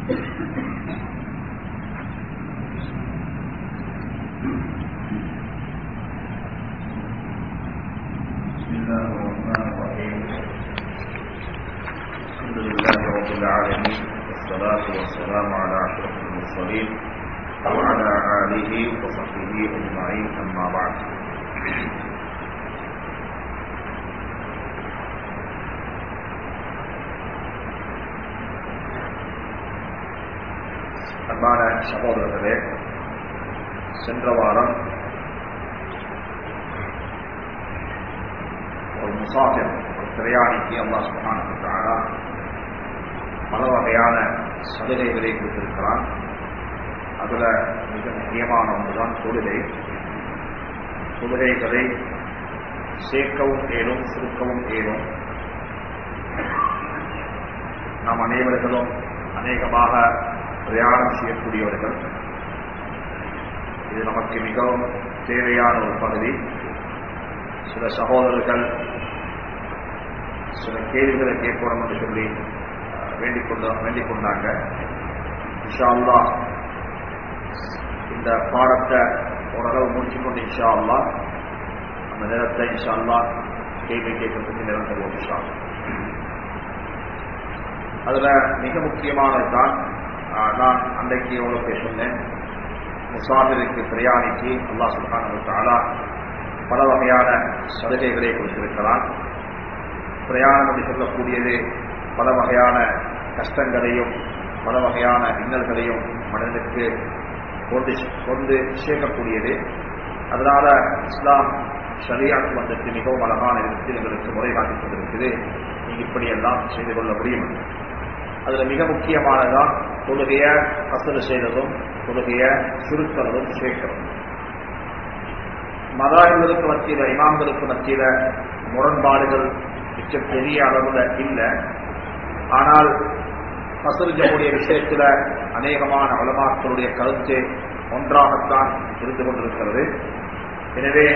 بسم الله الرحمن الرحيم الحمد لله رب العالمين والصلاة والسلام على أشرف المرسلين وعلى آله وصحبه أجمعين أما بعد அன்பான சகோதரர்களே சென்ற வாரம் ஒரு முசாஃபிர் ஒரு பிரயாணிக்கு அல்லா சுகான பல வகையான சலுகைகளை கொடுத்திருக்கிறான் அதுல மிக முக்கியமான ஒன்றுதான் தொழுகை தொழுகைகளை சேர்க்கவும் ஏறும் சுருக்கவும் ஏறும் நாம் அனைவர்களும் அநேகமாக பிரயாணம் செய்யக்கூடியவர்கள் இது நமக்கு மிகவும் தேவையான ஒரு பகுதி சில சகோதரர்கள் சில கேள்விகளை கேட்கணும் என்று சொல்லி வேண்டிக் கொண்ட வேண்டிக் கொண்டாங்க இன்ஷா அல்லா இந்த பாடத்தை ஓரளவு முடிச்சு கொண்டு இன்ஷா அல்லா அந்த நேரத்தை இன்ஷா அல்லா கேள்வி கேட்கறதுக்கு நேரம் தருவோம் இன்ஷா அதுல மிக முக்கியமானதுதான் நான் அன்றைக்கு உங்களுக்கு சொன்னேன் முசாஃபிருக்கு பிரயாணிக்கு அல்லா சுல்கான பல வகையான சலுகைகளை கொடுத்திருக்கிறான் பிரயாணம் என்று சொல்லக்கூடியது பல வகையான கஷ்டங்களையும் பல வகையான இன்னல்களையும் மனிதனுக்கு கொண்டு கொண்டு சேர்க்கக்கூடியது அதனால இஸ்லாம் ஷரியாத் வந்துட்டு மிகவும் அழகான விதத்தில் எங்களுக்கு முறை காட்டிக் கொண்டிருக்குது நீங்க இப்படியெல்லாம் செய்து கொள்ள முடியும் அதுல மிக முக்கியமானதான் தொழுகைய கசரு செய்ததும் தொழுகைய சுருக்கிறதும் சேர்க்கிறதும் மதாயங்களுக்கு மத்தியில இமாம்களுக்கு மத்தியில முரண்பாடுகள் மிச்ச பெரிய அளவுல இல்லை ஆனால் கசருஜமுடைய விஷயத்துல அநேகமான வளமாக்களுடைய கருத்து ஒன்றாகத்தான் இருந்து கொண்டிருக்கிறது எனவே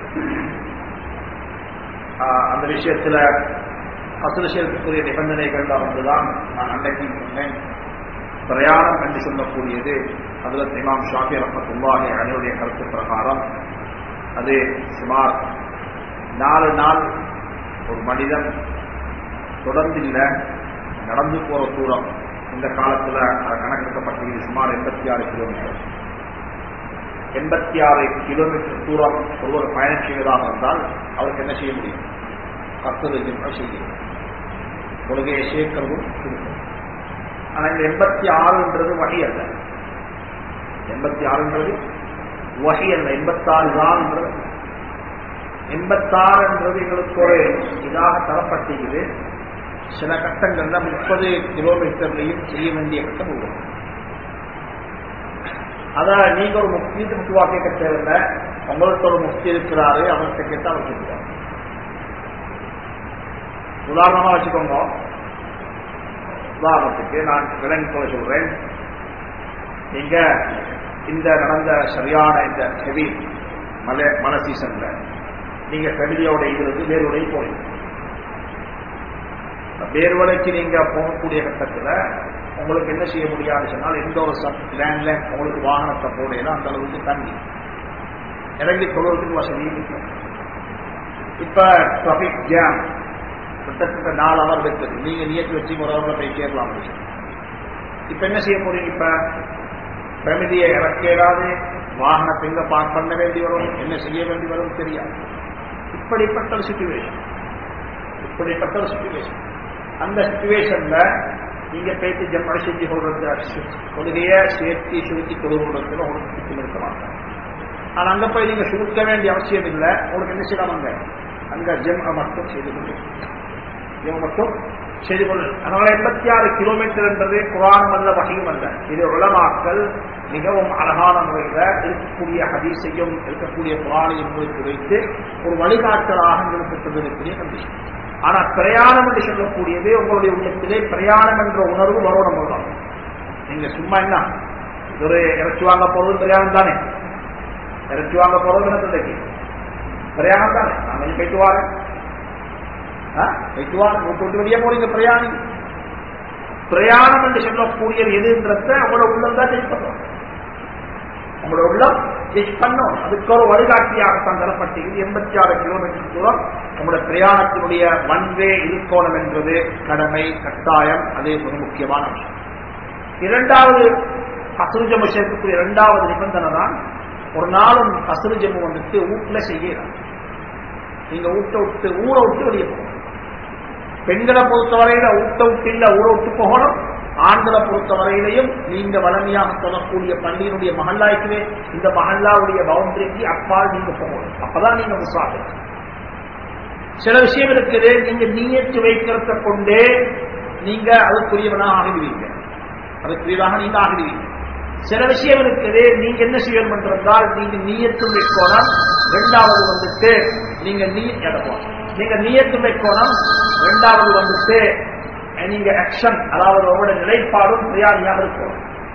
அந்த விஷயத்துல அசுர சேர்க்கக்கூடிய நிபந்தனைகள் வந்துதான் நான் அன்றைக்கு சொன்னேன் பிரயாணம் என்று சொல்லக்கூடியது அதுல இமாம் ஷாஃபி ரஹமத்துல்லாஹி அனைவருடைய கருத்து பிரகாரம் அது சுமார் நாலு நாள் ஒரு மனிதன் தொடர்ந்து இல்லை நடந்து போற தூரம் இந்த காலத்துல கணக்கெடுக்கப்பட்டது சுமார் எண்பத்தி ஆறு கிலோமீட்டர் எண்பத்தி ஆறு கிலோமீட்டர் தூரம் ஒருவர் பயணம் செய்வதாக இருந்தால் அவருக்கு என்ன செய்ய முடியும் கத்தது செய்ய கொள்கையை சேர்க்கிறதும் கொடுக்கும் ஆனா இந்த எண்பத்தி ஆறுன்றது வகை அல்ல எண்பத்தி ஆறுன்றது வகை அல்ல எண்பத்தாறு தான்ன்றது எண்பத்தாறுன்றது எங்களுக்கு ஒரு இதாக தரப்பட்டிருக்குது சில கட்டங்கள்ல முப்பது கிலோமீட்டர்லையும் செய்ய வேண்டிய கட்டம் உள்ளது அத நீங்க ஒரு முக்கியத்து முக்கியவா கேட்க தேவையில்ல உங்களுக்கு ஒரு முக்கிய இருக்கிறாரு அவர்கிட்ட கேட்டா அவர் சொல்லுவார் உதாரணமா வச்சுக்கோங்க உதாரணத்துக்கு நான் விலங்கு போல சொல்றேன் நீங்க இந்த நடந்த சரியான இந்த ஹெவி மலை மழை சீசன்ல நீங்க ஃபெமிலியோட இருந்து வேறுடைய போறீங்க வேறுவலைக்கு நீங்க போகக்கூடிய கட்டத்துல உங்களுக்கு என்ன செய்ய முடியாது சொன்னால் எந்த ஒரு லேண்ட்ல உங்களுக்கு வாகனத்தை போடையில அந்த அளவுக்கு தண்ணி இறங்கி தொழுவதுக்கு வசதி இப்ப டிராபிக் ஜாம் கிட்டத்தட்ட நாலு அவர் இருக்குது நீங்க நியத்து வச்சு ஒரு அவர்ல போய் கேட்கலாம் இப்ப என்ன செய்ய போறீங்க இப்ப ஃபேமிலியை இறக்கேடாது வாகனத்தை எங்க பார்க் பண்ண வேண்டி வரும் என்ன செய்ய வேண்டி வரும் தெரியாது இப்படிப்பட்ட ஒரு சுச்சுவேஷன் இப்படிப்பட்ட ஒரு சுச்சுவேஷன் அந்த சுச்சுவேஷன்ல நீங்க பேச்சு ஜம்ம செஞ்சு சொல்றது கொள்கைய சேர்த்தி சுருத்தி கொடுக்கிறது உங்களுக்கு இருக்க மாட்டாங்க ஆனா அங்க போய் நீங்க சுருக்க வேண்டிய அவசியம் இல்லை உங்களுக்கு என்ன செய்யலாம் அங்க அங்க ஜெம் மட்டும் செய்து கொண்டு ஜெம் மட்டும் செய்து கொண்டு அதனால எண்பத்தி ஆறு கிலோமீட்டர் என்றது குரானம் அல்ல வகையும் அல்ல இது உலமாக்கள் மிகவும் அழகான முறையில் இருக்கக்கூடிய ஹதீஸையும் இருக்கக்கூடிய குரானையும் உங்களுக்கு வைத்து ஒரு வழிகாட்டலாக உங்களுக்கு கொண்டிருக்கக்கூடிய கண்டிஷன் ஆனா பிரயாணம் என்று சொல்லக்கூடியது உங்களுடைய உள்ளத்திலே பிரயாணம் என்ற உணர்வு வரணும் தான் நீங்க சும்மா என்ன இது ஒரு இறைச்சி வாங்க போறது பிரயாணம் தானே இறைச்சி வாங்க போறது என்னத்துக்கு பிரயாணம் தானே நான் கொஞ்சம் போயிட்டு வாரேன் போயிட்டு வாங்க விட்டு விட்டு வெளியே போறீங்க பிரயாணி பிரயாணம் என்று சொல்லக்கூடியது எதுன்றத உங்களோட உள்ளம் தான் டெஸ்ட் பண்ணுவோம் உங்களோட உள்ளம் டெஸ்ட் பண்ணும் அதுக்கு ஒரு வழிகாட்டியாகத்தான் தரப்பட்டிருக்கிறது எண்பத்தி ஆறு கிலோமீட்டர் தூரம் உங்களுடைய பிரயாணத்தினுடைய வன்வே இருக்கோணம் என்பது கடமை கட்டாயம் அதே ஒரு முக்கியமான விஷயம் இரண்டாவது அசுருஜம் விஷயத்துக்குரிய இரண்டாவது நிபந்தனை தான் ஒரு நாளும் அசுருஜம் வந்துட்டு வீட்டுல செய்யலாம் நீங்க ஊட்ட விட்டு ஊரை விட்டு வெளியே போகணும் பெண்களை பொறுத்தவரையில ஊட்ட விட்டு இல்ல ஊரை விட்டு போகணும் ஆண்களை பொறுத்தவரையிலையும் நீங்க வளமையாக சொல்லக்கூடிய பள்ளியினுடைய மகல்லாய்க்குவே இந்த மகல்லாவுடைய பவுண்டரிக்கு அப்பால் நீங்க போகணும் அப்பதான் நீங்க முசாஃபிர் சில விஷயம் இருக்குது நீங்க நீயத்து வைக்கிறத கொண்டே நீங்க அதுக்குரியவனாக ஆகிடுவீங்க அதுக்குரியதாக நீங்க ஆகிடுவீங்க சில விஷயம் இருக்குது நீங்க என்ன செய்யணும் என்றால் நீங்க நீயத்து வைக்கோணம் ரெண்டாவது வந்துட்டு நீங்க நீ எடுப்போம் நீங்க நீயத்து வைக்கோணம் ரெண்டாவது வந்துட்டு நீங்க ஆக்ஷன் அதாவது உங்களோட நிலைப்பாடும் தயாரியாக இருக்கும்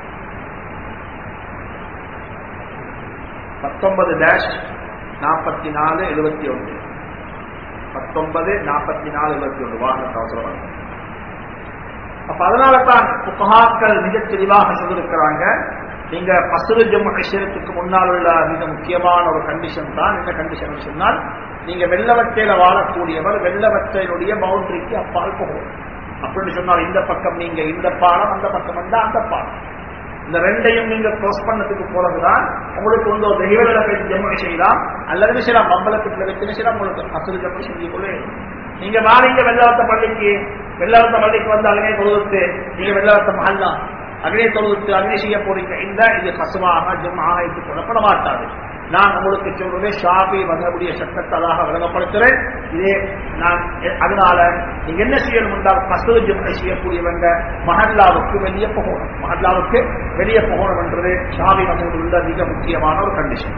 பத்தொன்பது டேஷ் நாற்பத்தி நாலு எழுபத்தி ஒன்று பத்தொன்பது நாற்பத்தி நாலு எழுபத்தி ஒன்று வாகனத்தை அவசரம் அப்ப அதனால தான் புகாக்கள் மிகத் தெளிவாக சொல்லிருக்கிறாங்க நீங்க பசுரு ஜம்மு விஷயத்துக்கு முன்னால் உள்ள மிக முக்கியமான ஒரு கண்டிஷன் தான் என்ன கண்டிஷன் சொன்னால் நீங்க வெள்ளவத்தையில வாழக்கூடியவர் வெள்ளவத்தையினுடைய பவுண்டரிக்கு அப்பால் போகணும் அப்படின்னு சொன்னால் இந்த பக்கம் நீங்க இந்த பாலம் அந்த பக்கம் வந்தா அந்த பாலம் இந்த ரெண்டையும் நீங்க க்ளோஸ் பண்ணதுக்கு போறதுதான் உங்களுக்கு வந்து ஒரு ரெகுலரை போய் ஜம்மு செய்யலாம் அல்லது சில மம்பலத்துக்குள்ள வச்சு சில உங்களுக்கு அசுறு ஜம்மு செஞ்சுக்கொள்ளே நீங்க வாரீங்க வெள்ளவத்த பள்ளிக்கு வெள்ளவத்த பள்ளிக்கு வந்து அங்கனே தொழுவிட்டு நீங்க வெள்ளவத்த மகல்லாம் அங்கனே தொழுவிட்டு அங்கனே செய்ய போறீங்க இந்த இது பசுவாக ஜம்மாக இது கொள்ளப்பட மாட்டாது நான் உங்களுக்கு சொல்றதே ஷாபி வந்தக்கூடிய சட்டத்ததாக விளங்கப்படுத்துறேன் இதே நான் அதனால நீங்க என்ன செய்யணும் என்றால் பசுவு ஜம்மை செய்யக்கூடியவங்க மஹல்லாவுக்கு வெளியே போகணும் மஹல்லாவுக்கு வெளியே போகணும் என்றது ஷாபி வந்து உள்ள மிக முக்கியமான ஒரு கண்டிஷன்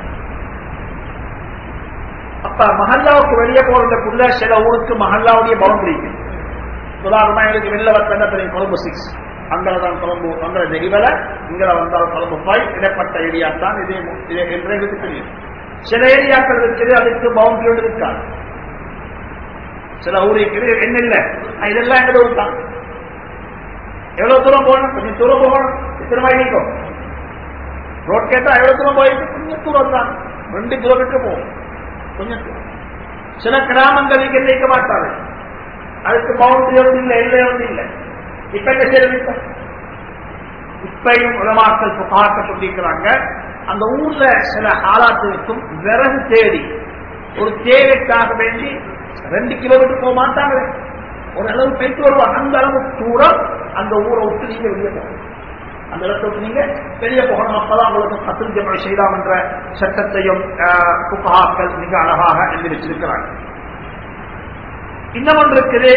அப்ப மஹல்லாவுக்கு வெளியே போறதுக்குள்ள சில ஊருக்கு மஹல்லாவுடைய பவுண்டரி உதாரணமா எங்களுக்கு வெளில வந்த தெரியும் கொழும்பு சிக்ஸ் அங்கதான் கொழும்பு அங்க நெகிவல இங்கல வந்தால் கொழும்பு ஃபைவ் இடைப்பட்ட ஏரியா தான் இதே இதே என்று எங்களுக்கு தெரியும் சில ஏரியாக்கள் இருக்குது அதுக்கு பவுண்டரியோடு இருக்காது சில ஊர் இருக்குது என்ன இல்ல இதெல்லாம் எங்க ஊர் தான் எவ்வளவு தூரம் போகணும் கொஞ்சம் தூரம் போகணும் எத்தனை மாதிரி நீக்கும் ரோட் கேட்டா எவ்வளவு தூரம் போயிட்டு கொஞ்சம் தூரம் தான் ரெண்டு கிலோமீட்டர் போகும் கொஞ்சம் தூரம் சில கிராமங்களுக்கு நினைக்க மாட்டாரு அதுக்கு பவுண்டரி ஒன்று இல்லை எல்லை ஒன்று இல்லை இப்ப என்ன செய்யறது இப்பையும் உலமாக்கள் பார்க்க சொல்லியிருக்கிறாங்க அந்த ஊர்ல சில ஆளாத்திற்கும் விறகு தேடி ஒரு தேவைக்காக வேண்டி ரெண்டு கிலோமீட்டர் போக மாட்டாங்க ஒரு அளவு போயிட்டு வருவாங்க அந்த அளவு தூரம் அந்த ஊரை விட்டு நீங்க வெளியே போகணும் அந்த இடத்தை விட்டு நீங்க வெளியே போகணும் அப்பதான் உங்களுக்கு பத்திரிகை செய்யலாம் என்ற சட்டத்தையும் புகாக்கள் மிக அழகாக எழுதி வச்சிருக்கிறாங்க இன்னும் ஒன்று இருக்குது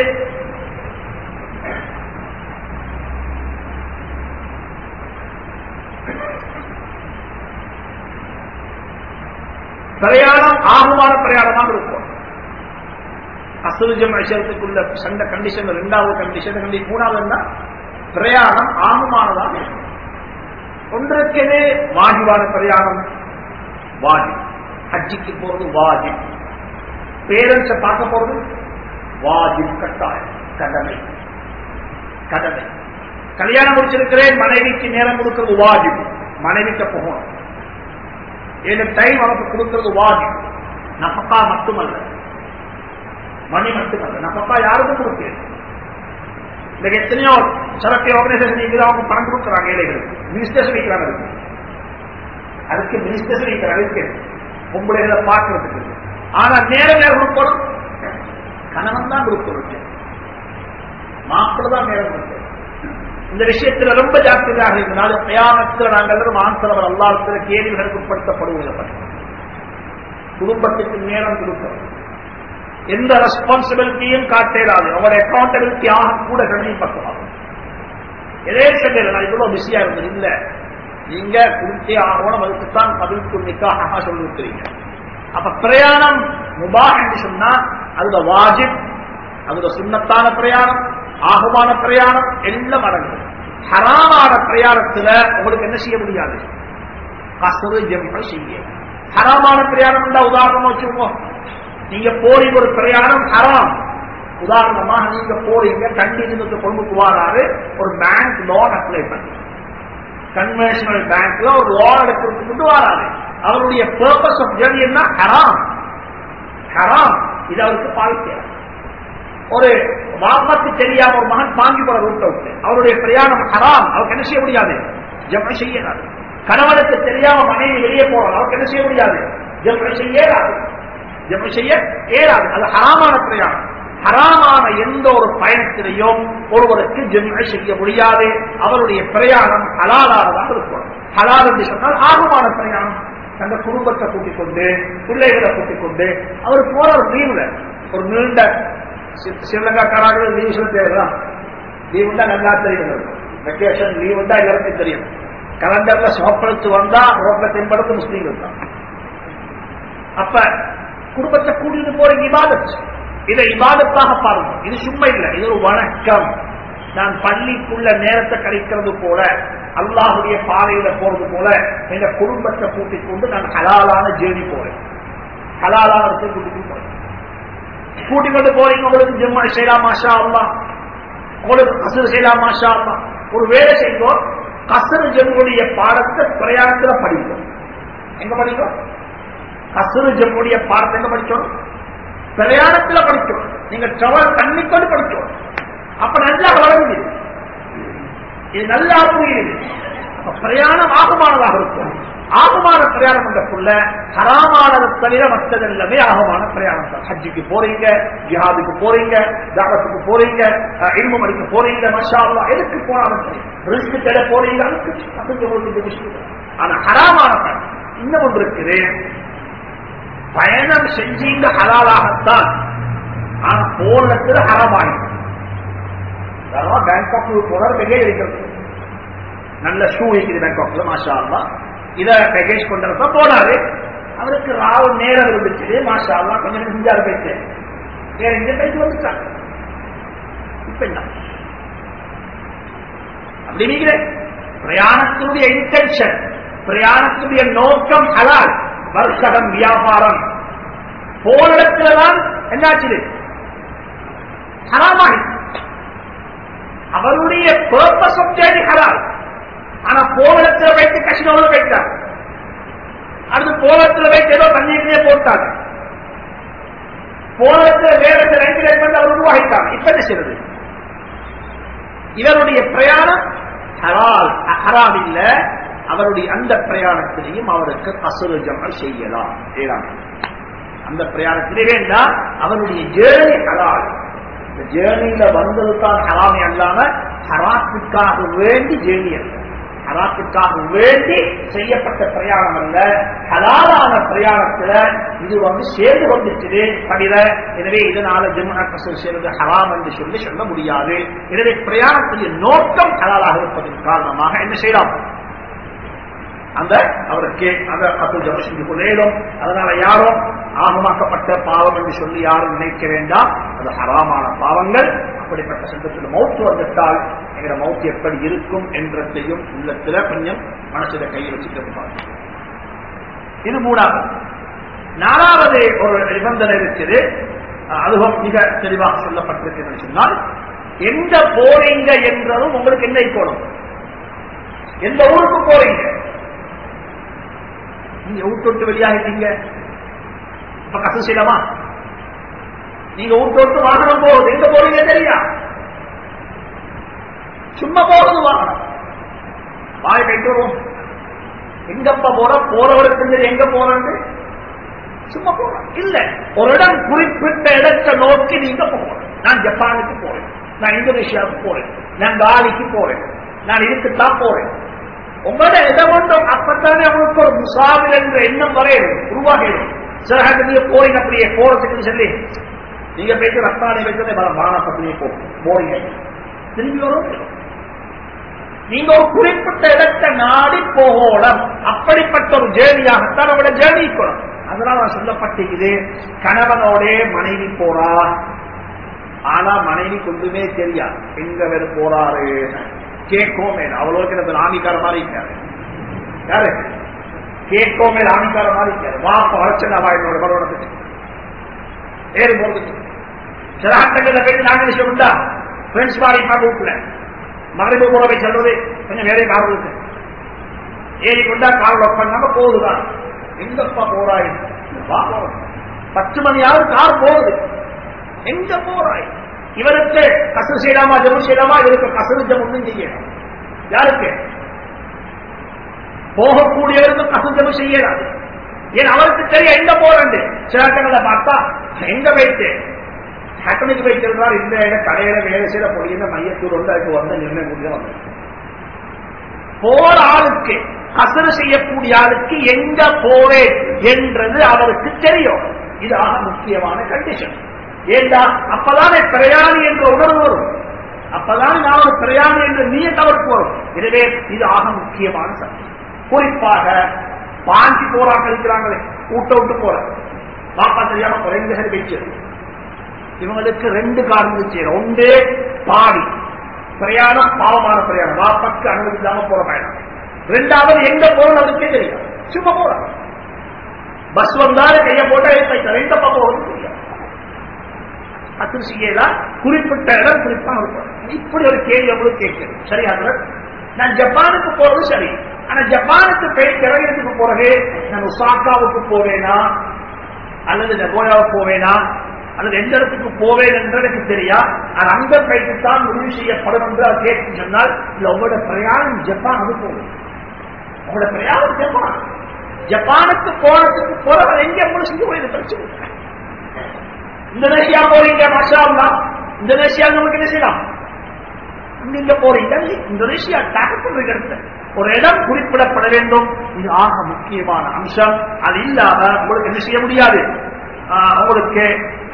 பிரயாணம் ஆகுமான பிரயாணமாக இருக்கும் அசுஜம் விஷயத்துக்குள்ள சண்ட கண்டிஷன் ரெண்டாவது கண்டிஷன் மூணாவது என்ன பிரயாணம் ஆகுமானதாக இருக்கும் ஒன்றுக்கே வாஜிவான பிரயாணம் வாஜி ஹஜ்ஜிக்கு போறது வாஜி பேரண்ட்ஸை பார்க்க போறது வாஜிப் கட்டாயம் கடமை கடமை கல்யாணம் முடிச்சிருக்கிறேன் மனைவிக்கு நேரம் கொடுக்கிறது வாஜிப் மனைவிக்கு போகணும் ஏழு டைம் அவனுக்கு கொடுக்கிறது வாஜிப் நப்பக்கா மட்டுமல்ல மணி மட்டுமல்ல நப்பக்கா யாருக்கும் கொடுக்கிறேன் இன்னைக்கு எத்தனையோ சரக்கு ஆர்கனைசேஷன் இருக்குது அவங்க பணம் கொடுக்குறாங்க ஏழைகளுக்கு மினிஸ்டர்ஸ் வைக்கிறாங்க அதுக்கு மினிஸ்டர்ஸ் வைக்கிறாங்க அதுக்கு பொம்பளைகளை பார்க்கறதுக்கு ஆனா நேரம் நேரம் கொடுக்கணும் கணவன் தான் கொடுக்கணும் மாப்பிள்ள தான் நேரம் கொடுக்கணும் இந்த விஷயத்துல ரொம்ப ஜாக்கிரதையாக இருந்தால் பிரயாணத்தில் நாங்கள் எல்லாரும் ஆண்களவர் அல்லாத்துல கேள்விகளுக்கு உட்படுத்தப்படுவதில்லை குடும்பத்துக்கு நேரம் கொடுக்கணும் எந்த ரெஸ்பான்சிபிலிட்டியும் காட்டேடாது அவருடைய அக்கௌண்டபிலிட்டி ஆக கூட கண்ணியும் பக்கமாகும் எதே சொல்லல நான் இவ்வளவு பிஸியா இருந்தது இல்ல நீங்க கொடுத்தே ஆகணும் அதுக்குத்தான் பதிவுக்கு நிக்காக சொல்லிருக்கிறீங்க அப்ப பிரயாணம் முபா என்று சொன்னா அதுல வாஜிப் அதுல சுண்ணத்தான பிரயாணம் ஆகுமான பிரயாணம் எல்லாம் அடங்கும் ஹராமான பிரயாணத்துல உங்களுக்கு என்ன செய்ய முடியாது கசரு ஜெம்மை செய்ய ஹராமான பிரயாணம் உதாரணமா வச்சுக்கோங்க நீங்க போறீங்க ஒரு பிரயாணம் ஹராம் உதாரணமாக நீங்க போறீங்க கண்டினியூக்கு கொண்டு வாராரு ஒரு பேங்க் லோன் அப்ளை பண்ணி கன்வென்ஷனல் பேங்க்ல ஒரு லோன் எடுக்கிறதுக்கு வராது அவருடைய பர்பஸ் ஆஃப் ஜெர்னி என்ன ஹராம் ஹராம் இது அவருக்கு பாதிக்கிறார் ஒரு வாப்பாக்கு தெரியாம ஒரு மகன் பாங்கி போற ரூட்டை விட்டு அவருடைய பிரயாணம் ஹராம் அவருக்கு என்ன செய்ய முடியாது ஜம்மை செய்யலாது கணவனுக்கு தெரியாம மனைவி வெளியே போறான் அவருக்கு என்ன செய்ய முடியாது ஜம்மை செய்ய இயலாது ஜம்மை செய்ய இயலாது அது ஹராமான பிரயாணம் ஹராமான எந்த ஒரு பயணத்திலையும் ஒருவருக்கு ஜென்மை செய்ய முடியாது அவருடைய பிரயாணம் ஹலாலானதாக இருக்கும் ஹலால் என்று சொன்னால் ஆகுமான பிரயாணம் தந்த குடும்பத்தை கூட்டிக் கொண்டு பிள்ளைகளை கூட்டிக் கொண்டு அவர் போற ஒரு லீவ்ல ஒரு நீண்ட ஸ்ரீலங்காக்காராக லீவ் சொல்ல தேவைதான் லீவ் தான் நல்லா தெரியும் வெக்கேஷன் லீவ் தான் எல்லாருக்கும் தெரியும் கலண்டர்ல சோப்பளித்து வந்தா ரோட்ல தென்படுத்து முஸ்லீம்கள் தான் அப்ப குடும்பத்தை கூட்டிட்டு போற இபாதத் இதை இபாதத்தாக பாருங்க இது சும்மா இல்லை இது ஒரு வணக்கம் நான் பள்ளிக்குள்ள நேரத்தை கழிக்கிறது போல அல்லாஹுடைய பாதையில போறது போல எங்க குடும்பத்தை கூட்டிக் கொண்டு நான் ஹலாலான ஜேர்னி போறேன் ஹலாலான கூட்டிட்டு போறேன் கூட்டிக் கொண்டு போறீங்க உங்களுக்கு ஜெம்மா செய்யலாம் மாஷா அல்லா உங்களுக்கு கசரு செய்யலாம் மாஷா அல்லா ஒரு வேலை செய்வோம் கசரு ஜெம்முடைய பாடத்தை பிரயாணத்துல படிக்கும் எங்க படிக்கும் கசரு ஜெம்முடைய பாடத்தை எங்க படிச்சோம் பிரயாணத்துல படிக்கும் நீங்க டிராவல் பண்ணிக்கொண்டு படிச்சோம் அப்ப நல்லா வளருது இது நல்லா புரியுது அப்ப பிரயாணம் ஆகுமானதாக இருக்கும் ஆகுமான பிரயாணம் என்றக்குள்ள ஹராமானது தவிர மற்றது எல்லாமே ஆகுமான பிரயாணம் தான் ஹஜ்ஜுக்கு போறீங்க ஜிஹாதுக்கு போறீங்க தாவத்துக்கு போறீங்க இல்மு மடிக்க போறீங்க மஷா அல்லா எதுக்கு போனாலும் சரி ரிஸ்க் தேட போறீங்க அதுக்கு அதுக்கு உங்களுக்கு விஷயம் ஆனா ஹராமான பயணம் இன்னும் ஒன்று இருக்குது பயணம் செஞ்சீங்க ஹலாலாகத்தான் ஆனா போனத்துல ஹராமாயிடும் பேங்காக் போனார் மிக இருக்கிறது நல்ல ஷூ இருக்குது பேங்காக்ல மாஷா அல்லா இத பேக்கேஜ் கொண்டிருப்ப போனாரு அவருக்கு ராவு நேரம் இருந்துச்சு மாஷா அல்லா கொஞ்சம் செஞ்சாரு போயிட்டு வேற எங்க போயிட்டு வந்துட்டாங்க இப்ப என்ன அப்படி நீங்க பிரயாணத்தினுடைய இன்டென்ஷன் பிரயாணத்துடைய நோக்கம் ஹலால் வர்த்தகம் வியாபாரம் போன இடத்துலதான் என்னாச்சு ஹராமாகி அவருடைய பர்பஸ் ஆஃப் ஜேர்னி ஹலால் ஆனா போவலத்துல வைத்து கசினோல வைத்தார் அடுத்து போவலத்துல வைத்து ஏதோ தண்ணீர்லயே போட்டாங்க போவலத்துல வேற ரெண்டு வந்து அவர் உருவாகிட்டாங்க இப்ப என்ன செய்யறது இவருடைய பிரயாணம் ஹரால் ஹராம் இல்ல அவருடைய அந்த பிரயாணத்திலையும் அவருக்கு அசுர ஜமல் செய்யலாம் செய்யலாம் அந்த பிரயாணத்திலே வேண்டாம் அவருடைய ஜேர்னி ஹலால் இந்த ஜேர்னியில வந்தது தான் ஹராமி அல்லாம ஹராத்துக்காக வேண்டி ஜேர்னி அல்ல ஹராத்துக்காக வேண்டி செய்யப்பட்ட பிரயாணம் அல்ல ஹலாலான பிரயாணத்துல இது வந்து சேர்ந்து வந்துச்சு தவிர எனவே இதனால ஜெமுனா கசல் சேர்ந்து ஹராம் என்று சொல்லி சொல்ல முடியாது எனவே பிரயாணத்துடைய நோக்கம் ஹலாலாக இருப்பதன் காரணமாக என்ன செய்யலாம் அந்த அவருக்கு அந்த அப்துல் ஜப செஞ்சு கொள்ளேடும் அதனால யாரும் ஆகமாக்கப்பட்ட பாவம் என்று சொல்லி யாரும் நினைக்க வேண்டாம் அது ஹராமான பாவங்கள் அப்படிப்பட்ட சந்தத்தில் மௌத்து வந்துட்டால் எங்கிற மௌத்து எப்படி இருக்கும் என்றதையும் உள்ளத்துல கொஞ்சம் மனசுல கையில் வச்சுட்டு இது மூணாவது நாலாவது ஒரு நிபந்தனை இருக்குது அதுவும் மிக தெளிவாக சொல்லப்பட்டிருக்கு சொன்னால் எங்க போறீங்க என்றதும் உங்களுக்கு என்ன போடும் எந்த ஊருக்கு போறீங்க நீங்க வீட்டு விட்டு வெளியாகிட்டீங்க இப்ப கசம் செய்யலாமா நீங்க வீட்டு விட்டு வாகனம் போகுது எங்க போறீங்க தெரியா சும்மா போறது வாகனம் வாய் கைட்டு வருவோம் எங்கப்பா போற போறவருக்கு தெரிஞ்சது எங்க போறது சும்மா போறோம் இல்ல ஒரு இடம் குறிப்பிட்ட இடத்தை நோக்கி நீங்க போகணும் நான் ஜப்பானுக்கு போறேன் நான் இந்தோனேஷியாவுக்கு போறேன் நான் காலிக்கு போறேன் நான் இதுக்குத்தான் போறேன் உங்களோட இடம் ஒன்றும் அப்பத்தானே உங்களுக்கு ஒரு முசாவில் என்ற எண்ணம் வரையிடும் உருவாகிடும் சில நீங்க போறீங்க அப்படியே போறதுக்குன்னு சொல்லி நீங்க போயிட்டு ரத்தானை வைக்கிறதே மானப்பட்டியே போ போறீங்க திரும்பி வரும் நீங்க ஒரு குறிப்பிட்ட இடத்தை நாடி போகணும் அப்படிப்பட்ட ஒரு ஜேர்னியாகத்தான் நம்மளோட ஜேர்னி இருக்கணும் அதனால நான் சொல்லப்பட்டிருக்குது கணவனோட மனைவி போறா ஆனா மனைவி கொண்டுமே தெரியா எங்க வேறு போறாரு கேட்கோமே அவ்வளோக்கு நம்ம ஆமிக்கார மாதிரி இருக்காரு யாரு கேட்கோமே ஆமிக்கார மாதிரி இருக்காரு வாப்ப வளர்ச்சனா என்னோட பரவணத்துக்கு ஏறி போறதுக்கு சில ஆட்டங்கள்ல போயிட்டு நாங்க விஷயம் உண்டா ஃப்ரெண்ட்ஸ் மாதிரி பார்க்க வீட்டுல மகரிபு கூட போய் செல்வது கொஞ்சம் வேற கார் இருக்கு ஏறி கொண்டா கார் ஒர்க் பண்ணாம போகுதுதான் எங்கப்பா போறாய் வா போறோம் பத்து மணியாவது கார் போகுது எங்க போறாய் இவருக்கு கசரு செய்யலாமா ஜம்மு செய்யலாமா இவருக்கு கசரு ஜம்முன்னு செய்யலாம் யாருக்கு போகக்கூடியவருக்கு கசரு ஜம்மு செய்யலாம் ஏன் அவருக்கு தெரியும் எங்க போறேன் சில இடங்களை பார்த்தா எங்க வைத்து ஹேட்டனுக்கு வைத்திருந்தால் இந்த இடம் கடையில வேலை செய்யற பொடியின மையத்தூர் வந்து அதுக்கு வந்த நிர்ணயம் முடிய வந்து போற ஆளுக்கு கசரு செய்யக்கூடிய ஆளுக்கு எங்க போறேன் என்றது அவருக்கு தெரியும் இது ஆக முக்கியமான கண்டிஷன் ஏண்டா அப்பதானே பிரயாணி என்ற உணர்வு வரும் அப்பதான் நான் ஒரு பிரயாணி என்ற நீய தவறுக்கு வரும் எனவே இது ஆக முக்கியமான சக்தி குறிப்பாக பாஞ்சி போராட்டம் இருக்கிறாங்களே ஊட்ட விட்டு போற பாப்பா தெரியாம குறைந்த சரி வைச்சது இவங்களுக்கு ரெண்டு காரணம் செய்யணும் ஒன்று பாவி பிரயாணம் பாவமான பிரயாணம் வாப்பக்கு அனுமதி இல்லாம போற பயணம் ரெண்டாவது எங்க போறோம் அதுக்கே தெரியும் சும்மா போறாங்க பஸ் வந்தாலும் கைய போட்டா எடுத்து எந்த பக்கம் போகிறது தெரியும் அது செய்யலாம் குறிப்பிட்ட இடம் குறிப்பா இருக்கும் இப்படி ஒரு கேள்வி எவ்வளவு கேட்கிறது சரி அதுல நான் ஜப்பானுக்கு போறது சரி ஆனா ஜப்பானுக்கு போய் திறகிறதுக்கு போறது நான் ஒசாக்காவுக்கு போவேனா அல்லது நகோயாவுக்கு போவேனா அல்லது எந்த இடத்துக்கு போவேன் என்று எனக்கு தெரியா அது அங்க போயிட்டு தான் முடிவு செய்யப்படும் என்று அவர் கேட்டு சொன்னால் இல்ல உங்களோட பிரயாணம் ஜப்பான் அது போகும் உங்களோட பிரயாணம் ஜப்பான் ஜப்பானுக்கு போனதுக்கு போறவர் எங்க முடிச்சு போய் பிரச்சனை இந்தோனேஷியா போறீங்க மாஷா இந்தோனேஷியா நமக்கு என்ன செய்யலாம் நீங்க போறீங்க இந்தோனேஷியா டாக் பண்ற இடத்துல ஒரு இடம் குறிப்பிடப்பட வேண்டும் இது ஆக முக்கியமான அம்சம் அது இல்லாம உங்களுக்கு என்ன செய்ய முடியாது உங்களுக்கு